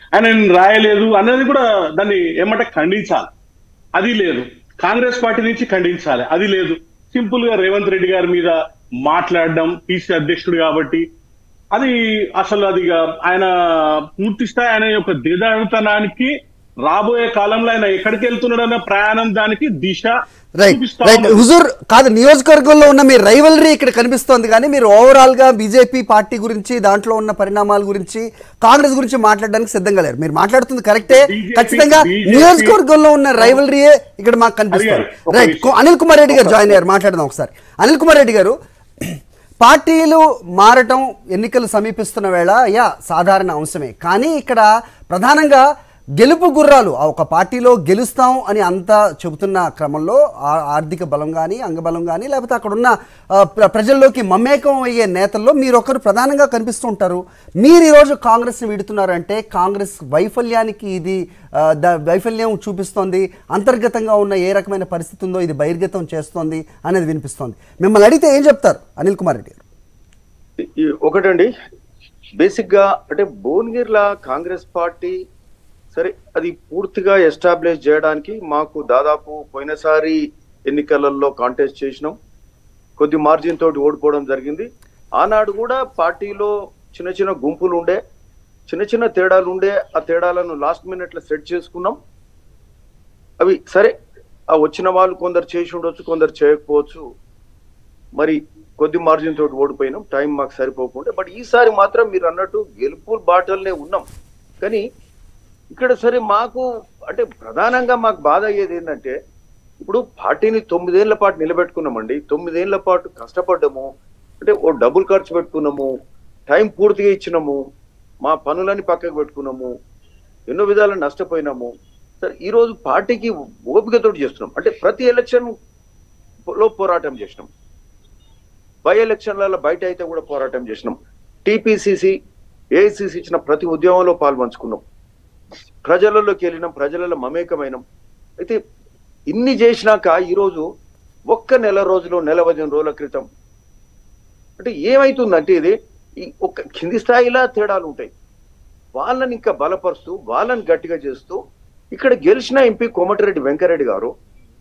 ఆయన నేను రాయలేదు అనేది కూడా దాన్ని ఏమంటే ఖండించాలి అది లేదు కాంగ్రెస్ పార్టీ నుంచి ఖండించాలి అది లేదు సింపుల్ గా రేవంత్ రెడ్డి గారి మీద మాట్లాడడం పిసి అధ్యక్షుడు కాబట్టి అది అసలు అది ఇక ఆయన పూర్తి స్థాయి ఆయన యొక్క దిదాతనానికి రాబోయే కాలంలో ఆయన ఎక్కడికి వెళ్తున్నాడన్న ప్రయాణం దానికి దిశ రైట్ చూపిస్తా రైట్ ఉన్నది. హుజూర్ కాదు నియోజకవర్గంలో ఉన్న మీ రైవలరీ ఇక్కడ కనిపిస్తోంది కానీ మీరు ఓవరాల్ గా బీజేపీ పార్టీ గురించి దాంట్లో ఉన్న పరిణామాల గురించి కాంగ్రెస్ గురించి మాట్లాడడానికి సిద్ధంగా లేరు మీరు మాట్లాడుతుంది కరెక్టే BJP ఖచ్చితంగా BJP నియోజకవర్గంలో ఉన్న రైవలరీయే ఇక్కడ మాకు కనిపిస్తుంది అడిగారు. ఒక రైట్ విషయం. అనిల్ కుమార్ రెడ్డి గారు జాయిన్ అయ్యారు మాట్లాడదాం ఒకసారి అనిల్ కుమార్ రెడ్డి గారు పార్టీలు మారటం ఎన్నికలు సమీపిస్తున్న వేళ యా సాధారణ అంశమే కానీ ఇక్కడ ప్రధానంగా గెలుపు గుర్రాలు ఆ ఒక పార్టీలో గెలుస్తాం అని అంతా చెబుతున్న క్రమంలో ఆ- ఆర్థిక బలం కానీ అంగబలం కానీ లేకపోతే అక్కడ ఉన్న ఆ, ప్ర- ప్రజల్లోకి మమేకం అయ్యే నేతల్లో మీరు ఒకరు ప్రధానంగా కనిపిస్తూ ఉంటారు మీరు ఈరోజు కాంగ్రెస్ని వీడుతున్నారంటే కాంగ్రెస్ వైఫల్యానికి ఇది ఆ, ద వైఫల్యం చూపిస్తోంది అంతర్గతంగా ఉన్న ఏ రకమైన పరిస్థితి ఉందో ఇది బహిర్గతం చేస్తోంది అనేది వినిపిస్తోంది మిమ్మల్ని అడిగితే ఏం చెప్తారు అనిల్ కుమార్ రెడ్డి గారు ఈ- ఒకటండి బేసిక్ గా అంటే భువనగిరిలా కాంగ్రెస్ పార్టీ సరే అది పూర్తిగా ఎస్టాబ్లిష్ చేయడానికి మాకు దాదాపు పోయినసారి ఎన్నికలలో కాంటెస్ట్ చేసినాం కొద్ది మార్జిన్ తోటి ఓడిపోవడం జరిగింది ఆనాడు కూడా పార్టీలో చిన్న చిన్న గుంపులు ఉండే చిన్న చిన్న తేడాలు ఉండే ఆ తేడాలను లాస్ట్ మినిట్ లో సెట్ చేసుకున్నాం అవి సరే ఆ వచ్చిన వాళ్ళు కొందరు చేసి ఉండొచ్చు కొందరు చేయకపోవచ్చు మరి కొద్ది మార్జిన్ తోటి ఓడిపోయినాం టైం మాకు సరిపోకుండా బట్ ఈసారి మాత్రం మీరు అన్నట్టు గెలుపు బాటల్నే ఉన్నాం కానీ ఇక్కడ సరే మాకు అంటే ప్రధానంగా మాకు బాధ అయ్యేది ఏంటంటే ఇప్పుడు పార్టీని తొమ్మిదేళ్ల పాటు నిలబెట్టుకున్నామండి తొమ్మిదేళ్ల పాటు కష్టపడ్డాము అంటే ఓ డబ్బులు ఖర్చు పెట్టుకున్నాము టైం పూర్తిగా ఇచ్చినాము మా పనులని పక్కకు పెట్టుకున్నాము ఎన్నో విధాలు నష్టపోయినాము సరే ఈ రోజు పార్టీకి ఓపికతోటి చేస్తున్నాం అంటే ప్రతి ఎలక్షన్ లో పోరాటం చేసినాం బై ఎలక్షన్లలో బయట అయితే కూడా పోరాటం చేసినాం టీపీసీసీ ఏఐసిసి ఇచ్చిన ప్రతి ఉద్యమంలో పాల్పంచుకున్నాం ప్రజలలోకి వెళ్ళినాం ప్రజలలో మమేకమైనాం అయితే ఇన్ని చేసినాక ఈరోజు ఒక్క నెల రోజులు నెల పదిహేను రోజుల క్రితం అంటే ఏమైతుందంటే ఇది ఈ ఒక్క కింది స్థాయిలో తేడాలు ఉంటాయి వాళ్ళని ఇంకా బలపరుస్తూ వాళ్ళని గట్టిగా చేస్తూ ఇక్కడ గెలిచిన ఎంపీ కోమటిరెడ్డి వెంకరెడ్డి గారు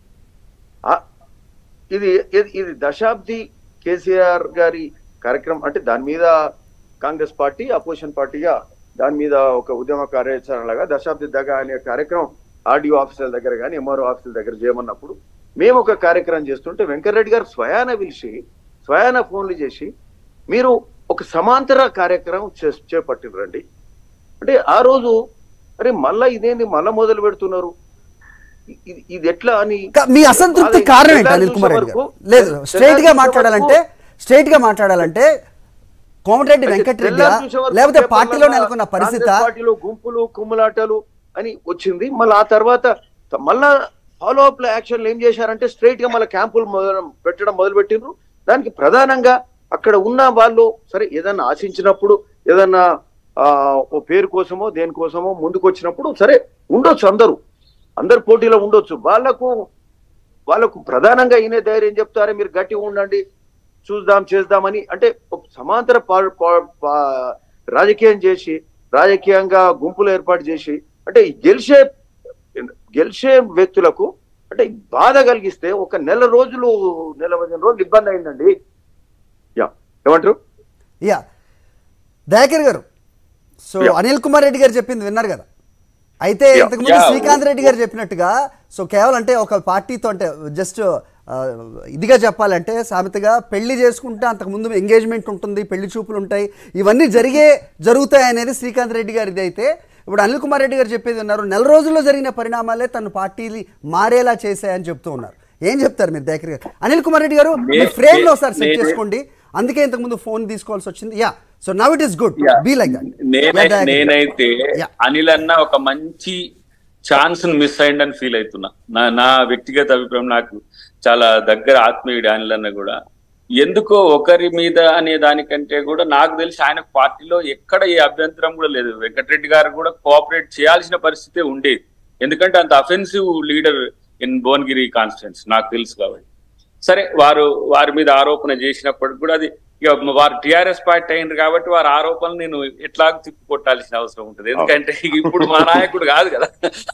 ఆ- ఇది ఇది- ఇది దశాబ్ది కేసీఆర్ గారి కార్యక్రమం అంటే దాని మీద కాంగ్రెస్ పార్టీ అపోజిషన్ పార్టీగా దాని మీద ఒక ఉద్యమ కార్యాచరణ లాగా దశాబ్ది దగ్గర అనే కార్యక్రమం ఆర్డీఓ ఆఫీసర్ల దగ్గర కానీ ఎంఆర్ఓ ఆఫీసుల దగ్గర చేయమన్నప్పుడు మేము ఒక కార్యక్రమం చేస్తుంటే వెంకటరెడ్డి గారు స్వయాన పిలిచి స్వయాన ఫోన్లు చేసి మీరు ఒక సమాంతర కార్యక్రమం చే- చేపట్టినరండి అంటే ఆ రోజు అరే మళ్ళా ఇదేంది మళ్ళా మొదలు పెడుతున్నారు ఇ- ఇది- ఇది ఎట్లా అని కా- మీ అసంతృప్తి అదే కారణం ఏంటి తెల్లారి అనిల్ కుమార్ రెడ్డి గారు చూసే వరకు- లేదు తెల్లారి స్ట్రైట్ గా చూసే మాట్లాడాలంటే వరకు- స్ట్రైట్ గా మాట్లాడాలంటే కోమటిరెడ్డి అయితే వెంకటరెడ్డి తెల్లారి చూసే వరకు లేకపోతే పేపర్లలో పార్టీలో నెలకొన్న పరిస్థితి కాంగ్రెస్ పార్టీలో గుంపులు కుమ్ములాటలు అని వచ్చింది మళ్ళీ ఆ తర్వాత త- మళ్ళా ఫాలో అప్ లో యాక్షన్లు ఏం చేశారంటే స్ట్రైట్ గా మళ్ళీ క్యాంపులు మొదలు పెట్టడం మొదలు పెట్టిండ్రు దానికి ప్రధానంగా అక్కడ ఉన్న వాళ్ళు సరే ఏదన్నా ఆశించినప్పుడు ఏదన్నా ఆ, ఓ పేరు కోసమో దేనికోసమో ముందుకు వచ్చినప్పుడు సరే ఉండొచ్చు అందరూ అందరు పోటీలో ఉండొచ్చు వాళ్ళకు వాళ్ళకు ప్రధానంగా ఈయన ధైర్యం చెప్తారే మీరు గట్టిగా ఉండండి చూద్దాం చేద్దామని అంటే ఒక సమాంతర పా- పా- పా- రాజకీయం చేసి రాజకీయంగా గుంపులు ఏర్పాటు చేసి అంటే ఈ గెలిచే గెలిచే వ్యక్తులకు అంటే బాధ కలిగిస్తే ఒక నెల రోజులు నెల పదిహేను రోజులు ఇబ్బంది అయిందండి యా ఏమంటారు yeah Dayakar garu so Yeah. Anil Kumar Reddy garu చెప్పింది విన్నారు కదా అయితే Yeah. ఇంతకుముందు Yeah. శ్రీకాంత్ రెడ్డి గారు చెప్పినట్టుగా సో కేవలం అంటే ఒక పార్టీతో అంటే జస్ట్ ఇదిగా చెప్పాలంటే సామెతగా పెళ్లి చేసుకుంటే అంతకుముందు ఎంగేజ్మెంట్ ఉంటుంది పెళ్లి చూపులు ఉంటాయి ఇవన్నీ జరిగే జరుగుతాయి అనేది శ్రీకాంత్ రెడ్డి గారి ఇది అయితే ఇప్పుడు అనిల్ కుమార్ రెడ్డి గారు చెప్పేది ఉన్నారు నెల రోజుల్లో జరిగిన పరిణామాలే తన పార్టీని మారేలా చేశాయని చెప్తూ ఉన్నారు ఏం చెప్తారు మీరు దయాకర్ గారు అనిల్ కుమార్ రెడ్డి గారు మీ నే- ఫ్రేమ్ లో నే- ఒకసారి సెట్ నేనే- చేసుకోండి అందుకే ఇంతకు ముందు ఫోన్ తీసుకోవాల్సి వచ్చింది yeah so now it is good be like నేనై- నేనైతే Yeah. అనిల్ అన్న ఒక మంచి ఛాన్స్ మిస్ అయిందని ఫీల్ అవుతున్నా నా నా వ్యక్తిగత అభిప్రాయం నాకు చాలా దగ్గర ఆత్మీయుడు అనిల్ అన్న కూడా ఎందుకో ఒకరి మీద అనే దానికంటే కూడా నాకు తెలిసి ఆయన పార్టీలో ఎక్కడ ఏ అభ్యంతరం కూడా లేదు వెంకటరెడ్డి గారు కూడా కోఆపరేట్ చేయాల్సిన పరిస్థితే ఉండేది ఎందుకంటే అంత offensive leader in Bhuvanagiri constituency నాకు తెలుసు కాబట్టి సరే వారు వారి మీద ఆరోపణ చేసినప్పటికి కూడా అది ఇక వారు టిఆర్ఎస్ పార్టీ అయినారు కాబట్టి వారి ఆరోపణలు నేను ఎట్లా తిప్పి కొట్టాల్సిన అవసరం ఉంటుంది ఎందుకంటే ఇప్పుడు మా నాయకుడు కాదు కదా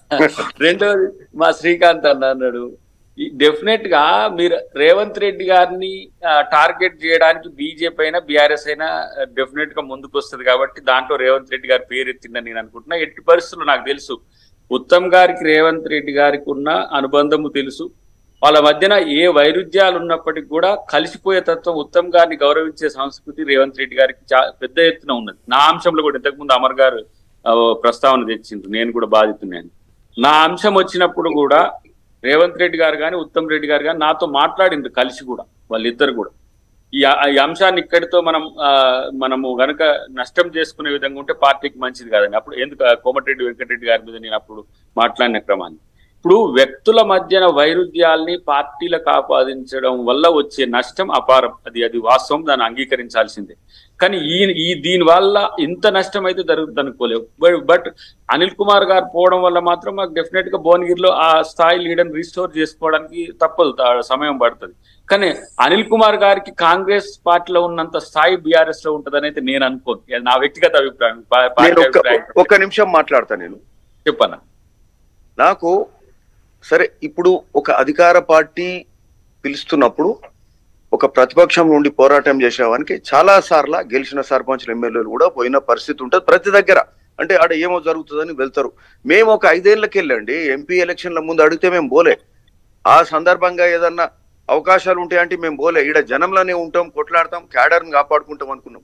రెండోది మా శ్రీకాంత్ అన్న అన్నాడు డెఫినెట్ గా మీరు రేవంత్ రెడ్డి గారిని టార్గెట్ చేయడానికి బీజేపీ అయినా బీఆర్ఎస్ అయినా డెఫినెట్ గా ముందుకు వస్తుంది కాబట్టి దాంట్లో రేవంత్ రెడ్డి గారి పేరు ఎత్తిందని నేను అనుకుంటున్నా ఎట్టి పరిస్థితులు నాకు తెలుసు ఉత్తమ్ గారికి రేవంత్ రెడ్డి గారికి ఉన్న అనుబంధము తెలుసు వాళ్ళ మధ్యన ఏ వైరుధ్యాలు ఉన్నప్పటికీ కూడా కలిసిపోయే తత్వం ఉత్తమ్ గారిని గౌరవించే సంస్కృతి రేవంత్ రెడ్డి గారికి చా- పెద్ద ఎత్తున ఉన్నది నా అంశంలో కూడా ఇంతకుముందు అమర్ గారు ఆ, ప్రస్తావన తెచ్చిండ్రు నేను కూడా బాధితున్నాను నా అంశం వచ్చినప్పుడు కూడా రేవంత్ రెడ్డి గారు కానీ ఉత్తమ్ రెడ్డి గారు కానీ నాతో మాట్లాడిండ్రు కలిసి కూడా వాళ్ళిద్దరు కూడా ఈ ఈ అంశాన్ని ఇక్కడితో మనం ఆ, మనము గనుక నష్టం చేసుకునే విధంగా ఉంటే పార్టీకి మంచిది కాదండి అప్పుడు ఎందుకు ఆ కోమటిరెడ్డి వెంకటరెడ్డి గారి మీద నేను అప్పుడు మాట్లాడిన క్రమాన్ని ఇప్పుడు వ్యక్తుల మధ్యన వైరుధ్యాల్ని పార్టీలకు ఆపాదించడం వల్ల వచ్చే నష్టం అపారం అది అది వాస్తవం దాన్ని అంగీకరించాల్సిందే కానీ ఈ ఈ దీని వల్ల ఇంత నష్టం అయితే జరుగుతుంది అనుకోలేవు బట్ బట్ అనిల్ కుమార్ గారు పోవడం వల్ల మాత్రం మాకు డెఫినెట్ గా భువనగిరిలో ఆ స్థాయి లీడర్ రిస్టోర్ చేసుకోవడానికి తప్పదు తా- సమయం పడుతుంది కానీ అనిల్ కుమార్ గారికి కాంగ్రెస్ పార్టీలో ఉన్నంత స్థాయి బీఆర్ఎస్ లో ఉంటదని అయితే నేను అనుకోను ఇది నా వ్యక్తిగత అభిప్రాయం పా- నేను పార్టీ ఒక్క అభిప్రాయం ఒక్క నిమిషం మాట్లాడతా నేను చెప్పన్నా నాకు సరే ఇప్పుడు ఒక అధికార పార్టీ పిలుస్తున్నప్పుడు ఒక ప్రతిపక్షం నుండి పోరాటం చేసేవానికి చాలా సార్లు గెలిచిన సర్పంచ్లు ఎమ్మెల్యేలు కూడా పోయిన పరిస్థితి ఉంటుంది ప్రతి దగ్గర అంటే ఆడ ఏమో జరుగుతుందని వెళ్తారు మేము ఒక ఐదేళ్లకి వెళ్ళండి ఎంపీ ఎలక్షన్ల ముందు అడిగితే మేము పోలే ఆ సందర్భంగా ఏదన్నా అవకాశాలు ఉంటాయంటే మేము పోలే ఈడ జనంలోనే ఉంటాం కొట్లాడతాం క్యాడర్ని కాపాడుకుంటాం అనుకున్నాం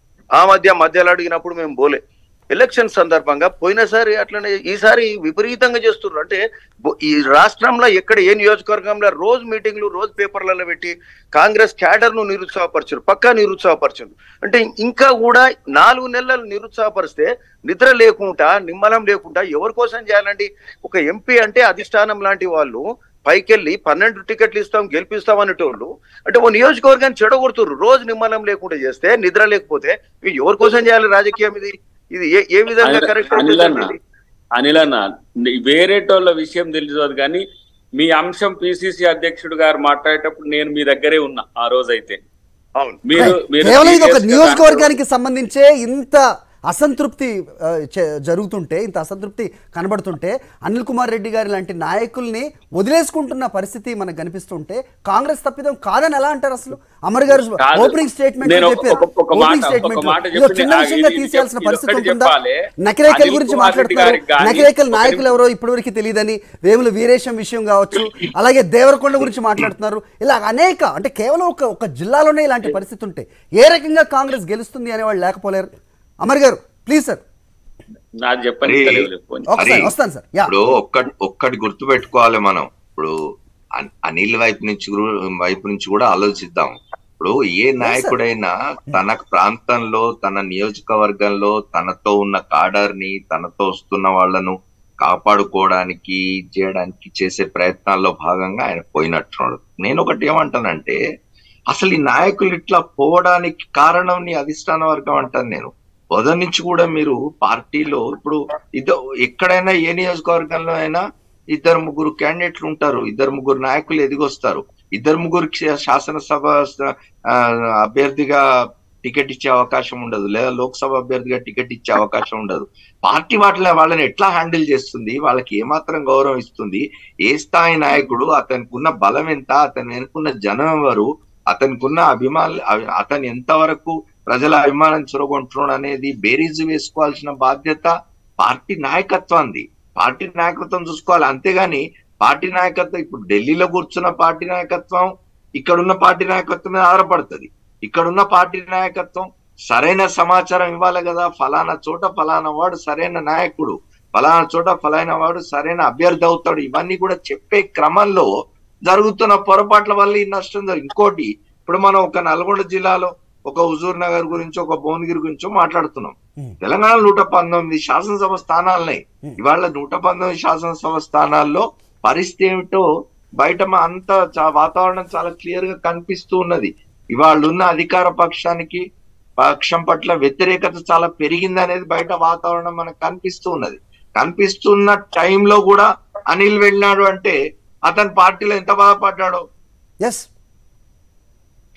ఆ మధ్య మధ్యలో అడిగినప్పుడు మేము పోలే ఎలక్షన్ సందర్భంగా పోయినసారి అట్లనే ఈసారి విపరీతంగా చేస్తున్నారు అంటే బో- ఈ రాష్ట్రంలో ఎక్కడ ఏ నియోజకవర్గంలో రోజు మీటింగ్లు రోజు పేపర్లలో పెట్టి కాంగ్రెస్ క్యాడర్ ను నిరుత్సాహపరచరు పక్కా నిరుత్సాహపరచరు అంటే ఇంకా కూడా నాలుగు నెలలు నిరుత్సాహపరిస్తే నిద్ర లేకుండా నిమ్మలం లేకుండా ఎవరి కోసం చేయాలండి ఒక ఎంపీ అంటే అధిష్టానం లాంటి వాళ్ళు పైకెళ్ళి పన్నెండు టికెట్లు ఇస్తాం గెలిపిస్తాం అనేటోళ్ళు అంటే ఓ నియోజకవర్గాన్ని చెడగొడుతున్నారు రోజు నిమ్మలం లేకుండా చేస్తే నిద్ర లేకపోతే ఇవి ఎవరి కోసం చేయాలి రాజకీయం ఇది ఇది ఏ ఏ విధంగా అనిల్- కరెక్ట్ అనిల్ అన్న అనిల్ అన్న వేరేటోళ్ళ విషయం తెలియదు కానీ మీ అంశం పిసిసి అధ్యక్షుడు గారు మాట్లాడేటప్పుడు నేను మీ దగ్గరే ఉన్నా ఆ రోజైతే అవును మీరు మీరు కేవలం ఇది ఒక serious గా నియోజకవర్గానికి సంబంధించే ఇంత అసంతృప్తి ఆ, చే- జరుగుతుంటే ఇంత అసంతృప్తి కనబడుతుంటే అనిల్ కుమార్ రెడ్డి గారి లాంటి నాయకుల్ని వదిలేసుకుంటున్న పరిస్థితి మనకు కనిపిస్తుంటే కాంగ్రెస్ తప్పిదం కాదని ఎలా అంటారు అసలు అమర్ గారు కాదు. ఓపెనింగ్ స్టేట్మెంట్ నేను ఒక- చెప్పారు ఒక- ఒక మాట- ఓపెనింగ్ ఒక స్టేట్మెంట్ మాట ఇదో చెప్తే చిన్న నాకు విషయంగా ఇది- తీసేయాల్సిన ఇది పరిస్థితి ఒక్కటి ఉంటుందా చెప్పాలి. నకిరేకల్ అనిల్ గురించి కుమార్ రెడ్డి మాట్లాడుతున్నారు గారికి కానీ నకిరేకల్ ఒక నాయకులు నిమిషం- ఎవరో ఇప్పటివరకు తెలియదని వేముల వీరేశం విషయం కావచ్చు అలాగే దేవరకొండ గురించి మాట్లాడుతున్నారు ఇలా అనేక అంటే కేవలం ఒక ఒక జిల్లాలోనే ఇలాంటి పరిస్థితి ఉంటే ఏ రకంగా కాంగ్రెస్ గెలుస్తుంది అనేవాళ్ళు లేకపోలేరు అమర్ గారు ప్లీజ్ సార్ నాకు చెప్పని మరి- తెలియదు పోనీ. ఒకసారి అరే, వస్తాను సార్ యా ఇప్పుడు ఒక్కటి ఒక్కటి గుర్తు పెట్టుకోవాలి మనం ఇప్పుడు అన్- అనిల్ వైపు నుంచి గు- వైపు నుంచి కూడా ఆలోచిద్దాం ఇప్పుడు ఏ నాయకుడైనా తన ప్రాంతంలో తన నియోజకవర్గంలో తనతో ఉన్న కాడర్ ని తనతో వస్తున్న వాళ్ళను కాపాడుకోవడానికి చేయడానికి చేసే ప్రయత్నాల్లో భాగంగా ఆయన పోయినట్టున్నాడు నేను ఒకటి ఏమంటానంటే అసలు ఈ నాయకులు ఇట్లా పోవడానికి కారణం నీ అధిష్టాన వర్గం అంటాను నేను మొదటి నుంచి కూడా మీరు పార్టీలో ఇప్పుడు ఇదో ఎక్కడైనా ఏ నియోజకవర్గంలో అయినా ఇద్దరు ముగ్గురు క్యాండిడేట్లు ఉంటారు ఇద్దరు ముగ్గురు నాయకులు ఎదిగొస్తారు ఇద్దరు ముగ్గురికి శా- శాసనసభ స- ఆ, అభ్యర్థిగా టికెట్ ఇచ్చే అవకాశం ఉండదు లేదా లోక్సభ అభ్యర్థిగా టికెట్ ఇచ్చే అవకాశం ఉండదు పార్టీ వాటిని వాళ్ళని ఎట్లా హ్యాండిల్ చేస్తుంది వాళ్ళకి ఏమాత్రం గౌరవం ఇస్తుంది ఏ స్థాయి నాయకుడు అతనికి ఉన్న బలం ఎంత అతని వెనుకున్న జనం ఎవరు అతనికి ఉన్న అభిమానులు అవి- అతను ఎంతవరకు ప్రజల అభిమానం చొరగొంటున్నాడు అనేది బేరీజు వేసుకోవాల్సిన బాధ్యత పార్టీ నాయకత్వాన్ని పార్టీ నాయకత్వం చూసుకోవాలి అంతేగాని పార్టీ నాయకత్వం ఇప్పుడు ఢిల్లీలో కూర్చున్న పార్టీ నాయకత్వం ఇక్కడున్న పార్టీ నాయకత్వం మీద ఆధారపడుతుంది ఇక్కడున్న పార్టీ నాయకత్వం సరైన సమాచారం ఇవ్వాలి కదా ఫలానా చోట ఫలానా వాడు సరైన నాయకుడు ఫలానా చోట ఫలానా వాడు సరైన అభ్యర్థి అవుతాడు ఇవన్నీ కూడా చెప్పే క్రమంలో జరుగుతున్న పొరపాట్ల వల్ల ఈ నష్టం జరిగింది ఇంకోటి ఇప్పుడు మనం ఒక నల్గొండ జిల్లాలో ఒక హుజూర్ నగర్ గురించి ఒక భువనగిరి గురించో మాట్లాడుతున్నాం Hmm. తెలంగాణ నూట పంతొమ్మిది శాసనసభ స్థానాలున్నాయి ఇవాళ నూట పంతొమ్మిది శాసనసభ స్థానాల్లో పరిస్థితి ఏమిటో బయట మా అంత చా- వాతావరణం చాలా క్లియర్ గా కనిపిస్తూ ఉన్నది ఇవాళ ఉన్న అధికార పక్షానికి పక్షం పట్ల వ్యతిరేకత చాలా పెరిగింది అనేది బయట వాతావరణం మనకు కనిపిస్తూ ఉన్నది కనిపిస్తున్న టైంలో కూడా అనిల్ వెళ్ళినాడు అంటే అతని పార్టీలో ఎంత బాధపడ్డాడో ఎస్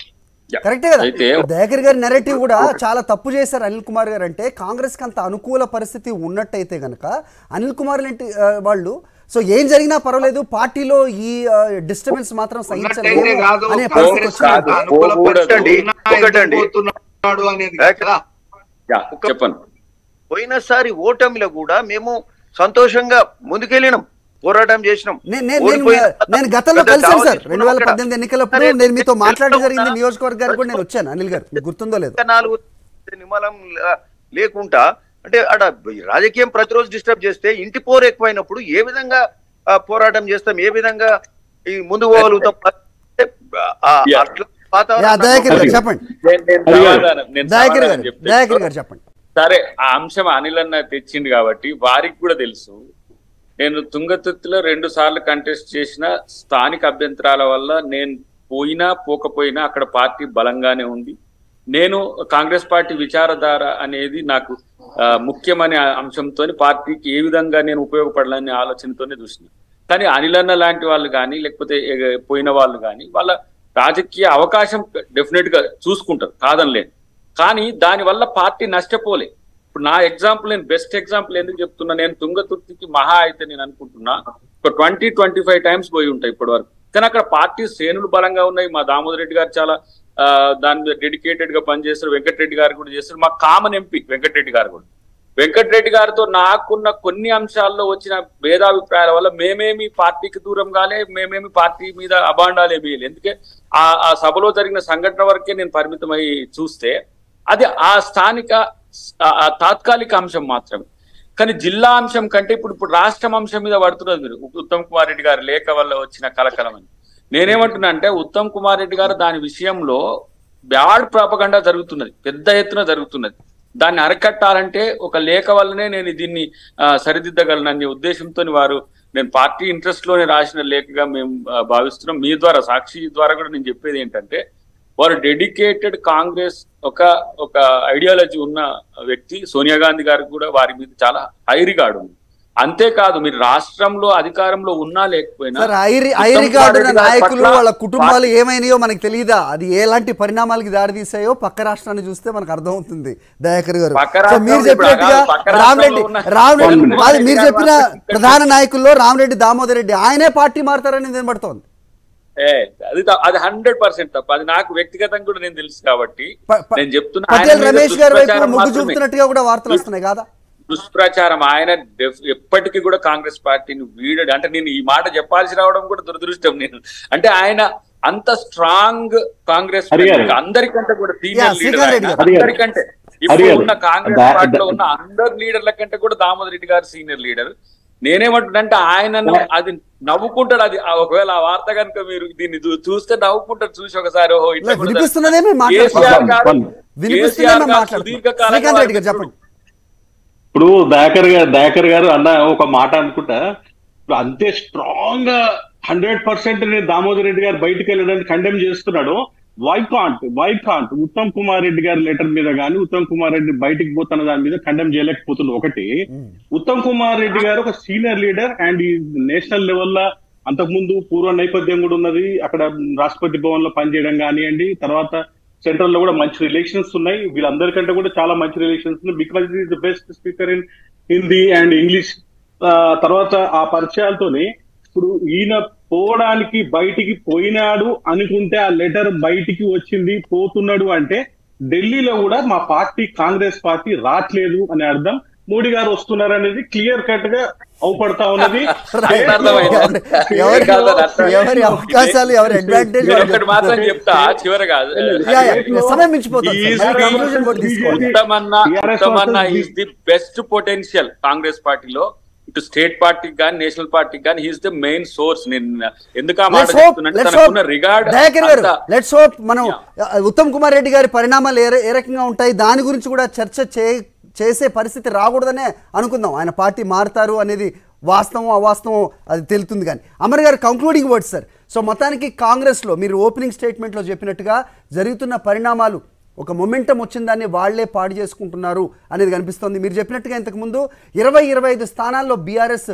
Yeah. కరెక్టే కదా అయితే దయాకర్ గారి నెరేటివ్ కూడా చాలా తప్పు చేశారు అనిల్ కుమార్ గారు అంటే కాంగ్రెస్ కి అంత అనుకూల పరిస్థితి ఉన్నట్టయితే గనక అనిల్ కుమార్ లాంటి ఆ, వాళ్ళు సో ఏం జరిగినా పర్వాలేదు పార్టీలో ఈ డిస్టర్బెన్స్ మాత్రం సహించలేదు ఉన్నట్టయితే కాదు అనే పరిస్థితి కాంగ్రెస్ వచ్చింది కాదు. అనుకూల పోకూడదు. పరిస్థితి ఉన్నా ఒకటండి. ఎందుకు పోతున్నాడు అనేది కదా యా, చెప్పండి పోయినసారి ఓటమిలో కూడా మేము సంతోషంగా ముందుకెళ్ళినాం పోరాటం చేసినాం నేను నేను- నేను ఓడిపోయిన నేను గతంలో పెద్ద కలిసాను దావా సార్ తీసుకున్నాం రెండు వేల అక్కడ. పద్దెనిమిది ఎన్నికలప్పుడు సరే, నేను మీతో మాట్లాడడం ఎట్లా జరిగింది ఉన్నా- నియోజకవర్గానికి కూడా నేను వచ్చాను అనిల్ గారు మీకు గుర్తుందో లేదో ఇంకా నాలుగు నిమ్మలం లే- లేకుండా అంటే అక్కడ రాజకీయం ప్రతిరోజు డిస్టర్బ్ చేస్తే ఇంటి పోరు ఎక్కువైనప్పుడు ఏ విధంగా ఆ, పోరాటం చేస్తాం ఏ విధంగా ఈ ముందు పోగలుగుతాం అంటే, ఆ, Yeah. అట్లా యా, వాతావరణం దయాకర్ గారు అది- చెప్పండి నేను- నేను అది కాదు. సమాధానం- నేను దయాకర్ సమాధానం గారు చెప్తే దయాకర్ గారు చెప్పండి సరే ఆ అంశం అనిల్ అన్న తెచ్చింది కాబట్టి వారికి కూడా తెలుసు నేను తుంగతుర్తిలో రెండు సార్లు కంటెస్ట్ చేసిన స్థానిక అభ్యంతరాల వల్ల నేను పోయినా పోకపోయినా అక్కడ పార్టీ బలంగానే ఉంది నేను కాంగ్రెస్ పార్టీ విచారధార అనేది నాకు ఆ, ముఖ్యమనే అంశంతో పార్టీకి ఏ విధంగా నేను ఉపయోగపడాలనే ఆలోచనతోనే చూసిన కానీ అనిల్ అన్న లాంటి వాళ్ళు కానీ లేకపోతే ఏ- పోయిన వాళ్ళు కానీ వాళ్ళ రాజకీయ అవకాశం డెఫినెట్ గా చూసుకుంటారు కాదనిలేను కానీ దానివల్ల పార్టీ నష్టపోలే ఇప్పుడు నా ఎగ్జాంపుల్ నేను బెస్ట్ ఎగ్జాంపుల్ ఎందుకు చెప్తున్నా నేను తుంగతుర్తికి మహా అయితే నేను అనుకుంటున్నా ఒక ట్వంటీ ట్వంటీ ఫైవ్ టైమ్స్ పోయి ఉంటాయి ఇప్పటి వరకు కానీ అక్కడ పార్టీ శ్రేణులు బలంగా ఉన్నాయి మా దామోదర్ రెడ్డి గారు చాలా ఆ, దాని మీద డెడికేటెడ్ గా పనిచేస్తారు వెంకటరెడ్డి గారు కూడా చేస్తారు మా కామన్ ఎంపీ వెంకటరెడ్డి గారు కూడా వెంకటరెడ్డి గారితో నాకున్న కొన్ని అంశాల్లో వచ్చిన భేదాభిప్రాయాల వల్ల మేమేమి పార్టీకి దూరం కాలే మేమేమి పార్టీ మీద అబాండాలు ఏమీ లేదు ఎందుకే ఆ ఆ సభలో జరిగిన సంఘటన వరకే నేను పరిమితమై చూస్తే అది ఆ స్థానిక ఆ- ఆ తాత్కాలిక అంశం మాత్రమే కానీ జిల్లా అంశం కంటే ఇప్పుడు ఇప్పుడు రాష్ట్రం అంశం మీద పడుతున్నది మీరు ఉత్తమ్ కుమార్ రెడ్డి గారి లేఖ వల్ల వచ్చిన కలకలం అని నేనేమంటున్నా అంటే ఉత్తమ్ కుమార్ రెడ్డి గారు దాని విషయంలో బ్యాడ్ ప్రాపగండా జరుగుతున్నది పెద్ద ఎత్తున జరుగుతున్నది దాన్ని అరికట్టాలంటే ఒక లేఖ వల్లనే నేను దీన్ని ఆ, సరిదిద్దగలననే ఉద్దేశంతో వారు నేను పార్టీ ఇంట్రెస్ట్ లోనే రాసిన లేఖగా మేము ఆ, భావిస్తున్నాం మీ ద్వారా సాక్షి ద్వారా కూడా నేను చెప్పేది ఏంటంటే వారు డెడికేటెడ్ కాంగ్రెస్ ఒక ఒక ఐడియాలజీ ఉన్న వ్యక్తి సోనియా గాంధీ గారికి కూడా వారి మీద చాలా హై రిగార్డ్ ఉంది అంతేకాదు మీరు రాష్ట్రంలో అధికారంలో ఉన్నా లేకపోయినా సార్ ఐరి ఉత్తమ్ ఐరి కుమార్ గార్డు రెడ్డి గారి నాయకులు పట్ల వాళ్ళ కుటుంబాలు ఏమైనాయో మనకు తెలియదా అది ఎలాంటి పరిణామాలకి దారితీసాయో పక్క రాష్ట్రాన్ని చూస్తే మనకు అర్థమవుతుంది దయాకర్ గారు పక్క సో మీరు రాష్ట్రంలో చెప్పినట్టుగా ఇప్పుడు పక్క రామరెడ్డి రాష్ట్రంలో ఉన్న- రామరెడ్డి One అది మీరు minute. చెప్పిన ప్రధాన నాయకుల్లో రామరెడ్డి దామోదర్ రెడ్డి ఆయనే పార్టీ మారుతారని వినబడుతోంది ఏ అది త- అది హండ్రెడ్ పర్సెంట్ తప్ప అది నాకు వ్యక్తిగతంగా కూడా నేను తెలుసు కాబట్టి ప- ప- నేను చెప్తున్నా పటేల్ ఆయన మీద రమేష్ గారి వైపు దుష్ప్రచారం మొగ్గు మాత్రమే. చూపుతున్నట్టుగా కూడా వార్తలు వస్తున్నాయి కదా దుష్ప్రచారం ఆయన డెఫ్- ఎప్పటికీ కూడా కాంగ్రెస్ పార్టీని వీడడు అంటే నేను ఈ మాట చెప్పాల్సి రావడం కూడా దురదృష్టం నేను అంటే ఆయన అంత స్ట్రాంగ్ కాంగ్రెస్ హరి గారు. పార్టీ అందరికంటే కూడా yeah, senior Srikanth leader Reddy garu. Hari గారు. అందరికంటే హరి ఇప్పుడు గారు. ఉన్న కాంగ్రెస్ దా- పార్టీలో దా- ఉన్న అందరు లీడర్ల కంటే కూడా దామోదర్ రెడ్డి గారు సీనియర్ లీడర్ నేనేమంటున్నానంటే ఆయనను అది నవ్వుకుంటాడు అది ఆ ఒకవేళ ఆ వార్త కనుక మీరు దీన్ని చూ- చూస్తే నవ్వుకుంటాడు చూసి ఒకసారి ఓహో ఇట్లా ఇలా కూడా వినిపిస్తున్నదే మేము కేసీఆర్ మాట్లాడుతున్నాం గారు- పన్ను. వినిపిస్తున్నదే కేసీఆర్ మేము గారు మాట్లాడుతున్నాం సుదీర్ఘకాలంగా శ్రీకాంత్ రెడ్డి గారు వారికి చెప్పండి ఇప్పుడు దయాకర్ గారు దయాకర్ గారు అన్న ఒక మాట అనుకుంటా ఇప్పుడు అంతే స్ట్రాంగ్ గా హండ్రెడ్ పర్సెంట్ నేను దామోదర్ రెడ్డి గారు బయటకు వెళ్ళడానికి కండెమ్ చేస్తున్నాడు why can't why can't Uttam Kumar Reddy గారి లెటర్ మీద కానీ ఉత్తమ్ కుమార్ రెడ్డి బయటికి పోతున్న దాని మీద కండెమ్ చేయలేకపోతుంది ఒకటి ఉత్తమ్ కుమార్ రెడ్డి గారు ఒక సీనియర్ లీడర్ అండ్ ఈ నేషనల్ లెవెల్లో అంతకుముందు పూర్వ నేపథ్యం కూడా ఉన్నది అక్కడ రాష్ట్రపతి భవన్ లో పనిచేయడం కానివ్వండి తర్వాత సెంట్రల్ లో కూడా మంచి రిలేషన్స్ ఉన్నాయి వీళ్ళందరికంటే కూడా చాలా మంచి రిలేషన్స్ ఉన్నాయి because is the best speaker in Hindi and English తర్వాత ఆ పరిచయాలతోనే ఇప్పుడు ఈయన పోవడానికి బయటికి పోయినాడు అనుకుంటే ఆ లెటర్ బయటికి వచ్చింది పోతున్నాడు అంటే ఢిల్లీలో కూడా మా పార్టీ కాంగ్రెస్ పార్టీ రావట్లేదు అని అర్థం మోడీ గారు వస్తున్నారు అనేది క్లియర్ కట్ గా అవుపడతా ఉన్నది Right. అర్థమైంది. ఎవరి కాదు, అది అర్థం. ఎవరి అవకాశాలు ఎవరి అడ్వాంటేజ్ నేను ఒకటి మాత్రం చెప్తా చివరగా యా, యా, సమయం మించిపోతుంది He is sir. the- Conclusion కూడా తీసుకోవాలి ఉత్తమన్న TRS ఉత్తమన్న versus is the best potential Congress పార్టీలో ఇటు స్టేట్ పార్టీకి కానీ నేషనల్ పార్టీకి కానీ హీస్ ద మెయిన్ సోర్స్ నేను ఎందుకు ఆ మాట Let's hope, చెప్తున్నా let's తనకున్న hope. రిగార్డ్ దయాకర్ గారు లెట్స్ హోప్ మనం ఉత్తమ్ కుమార్ రెడ్డి గారి పరిణామాలు ఏ ఏ రకంగా ఉంటాయి దాని గురించి కూడా చర్చ చే చేసే పరిస్థితి రాకూడదనే అనుకుందాం ఆయన పార్టీ మారుతారు అనేది వాస్తవం అవాస్తవం అది తెలుస్తుంది కానీ అమర్ గారు కంక్లూడింగ్ వర్డ్స్ సార్ సో మొత్తానికి కాంగ్రెస్లో మీరు ఓపెనింగ్ స్టేట్మెంట్లో చెప్పినట్టుగా జరుగుతున్న పరిణామాలు ఒక మొమెంటం వచ్చిన దాన్ని వాళ్లే పాడు చేసుకుంటున్నారు అనేది కనిపిస్తోంది మీరు చెప్పినట్టుగా ఇంతకుముందు ఇరవై ఇరవై ఐదు స్థానాల్లో బీఆర్ఎస్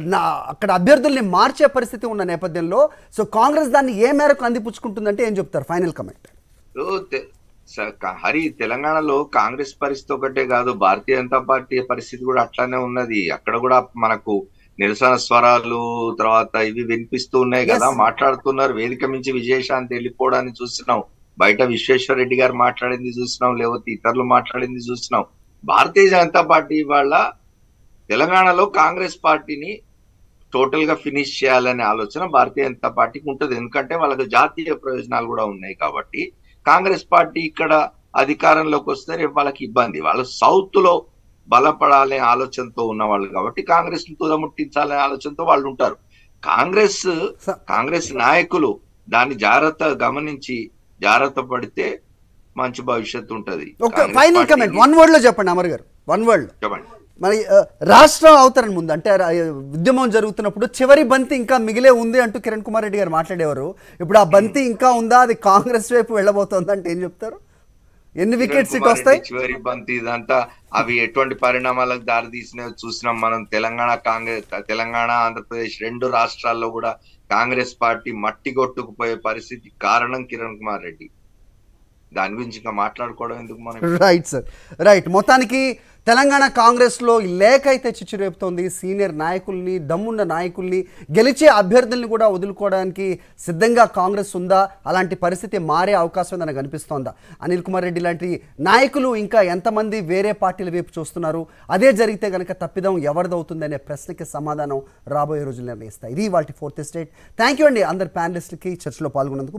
అక్కడ అభ్యర్థుల్ని మార్చే పరిస్థితి ఉన్న నేపథ్యంలో సో కాంగ్రెస్ దాన్ని ఏ మేరకు అందిపుచ్చుకుంటుందంటే ఏం చెప్తారు ఫైనల్ కమెంట్ ఇప్పుడు తె- స- క- హరి తెలంగాణలో కాంగ్రెస్ పరిస్థితి ఒకటే కాదు భారతీయ జనతా పార్టీ పరిస్థితి కూడా అట్లానే ఉన్నది అక్కడ కూడా మనకు నిరసన స్వరాలు తర్వాత ఇవి వినిపిస్తూ ఉన్నాయి కదా Yes. మాట్లాడుతున్నారు వేదిక మించి విజయశాంతి వెళ్ళిపోవడాన్ని చూస్తున్నాం బయట విశ్వేశ్వర రెడ్డి గారు మాట్లాడింది చూస్తున్నాం లేకపోతే ఇతరులు మాట్లాడింది చూస్తున్నాం భారతీయ జనతా పార్టీ వాళ్ళ తెలంగాణలో కాంగ్రెస్ పార్టీని టోటల్ గా ఫినిష్ చేయాలనే ఆలోచన భారతీయ జనతా పార్టీకి ఉంటుంది ఎందుకంటే వాళ్ళకి జాతీయ ప్రయోజనాలు కూడా ఉన్నాయి కాబట్టి కాంగ్రెస్ పార్టీ ఇక్కడ అధికారంలోకి వస్తే రేపు వాళ్ళకి ఇబ్బంది వాళ్ళు సౌత్ లో బలపడాలనే ఆలోచనతో ఉన్న వాళ్ళు కాబట్టి కాంగ్రెస్ ని తుదముట్టించాలనే ఆలోచనతో వాళ్ళు ఉంటారు కాంగ్రెస్ స- కాంగ్రెస్ నాయకులు దాన్ని జాగ్రత్త గమనించి జాగ్రత్త పడితే మంచి భవిష్యత్తు ఉంటది ఒక కాంగ్రెస్ ఫైనల్ కమెంట్ పార్టీని- వన్ వర్డ్ లో చెప్పండి అమర్ గారు వన్ వర్డ్ లో చెప్పండి మరి ఆ, రాష్ట్రం అవతరణ ముందు అంటే రా- ఉద్యమం జరుగుతున్నప్పుడు చివరి బంతి ఇంకా మిగిలే ఉంది అంటూ కిరణ్ కుమార్ రెడ్డి గారు మాట్లాడేవారు ఇప్పుడు ఆ బంతి ఇంకా ఉందా అది కాంగ్రెస్ వైపు వెళ్ళబోతోంది అంటే ఏం చెప్తారు ఎన్ని వికెట్స్ ఇటు కిరణ్ వస్తాయి కుమార్ రెడ్డి చివరి బంతి ఇదంతా అవి ఎటువంటి పరిణామాలకు దారి తీసినాయో చూసినాం మనం తెలంగాణ కాంగ్రెస్ తెలంగాణ ఆంధ్రప్రదేశ్ రెండు రాష్ట్రాల్లో కూడా కాంగ్రెస్ పార్టీ మట్టి కొట్టుకుపోయే పరిస్థితి కారణం కిరణ్ కుమార్ రెడ్డి దాని గురించి ఇంకా మాట్లాడుకోవడం ఎందుకు మనం రైట్ సార్ రైట్ మొత్తానికి తెలంగాణ కాంగ్రెస్లో ఈ లేఖ అయితే చిచ్చురేపుతోంది సీనియర్ నాయకుల్ని దమ్మున్న నాయకుల్ని గెలిచే అభ్యర్థుల్ని కూడా వదులుకోవడానికి సిద్ధంగా కాంగ్రెస్ ఉందా అలాంటి పరిస్థితి మారే అవకాశం ఉందని కనిపిస్తోందా అనిల్ కుమార్ రెడ్డి లాంటి నాయకులు ఇంకా ఎంతమంది వేరే పార్టీల వైపు చూస్తున్నారు అదే జరిగితే కనుక తప్పిదం ఎవరిదవుతుంది అనే ప్రశ్నకి సమాధానం రాబోయే రోజులు నిర్ణయిస్తాయి ఇది వాటి ఫోర్త్ స్టేట్ థ్యాంక్ యూ అండి అందరు ప్యానలిస్ట్కి చర్చలో పాల్గొన్నందుకు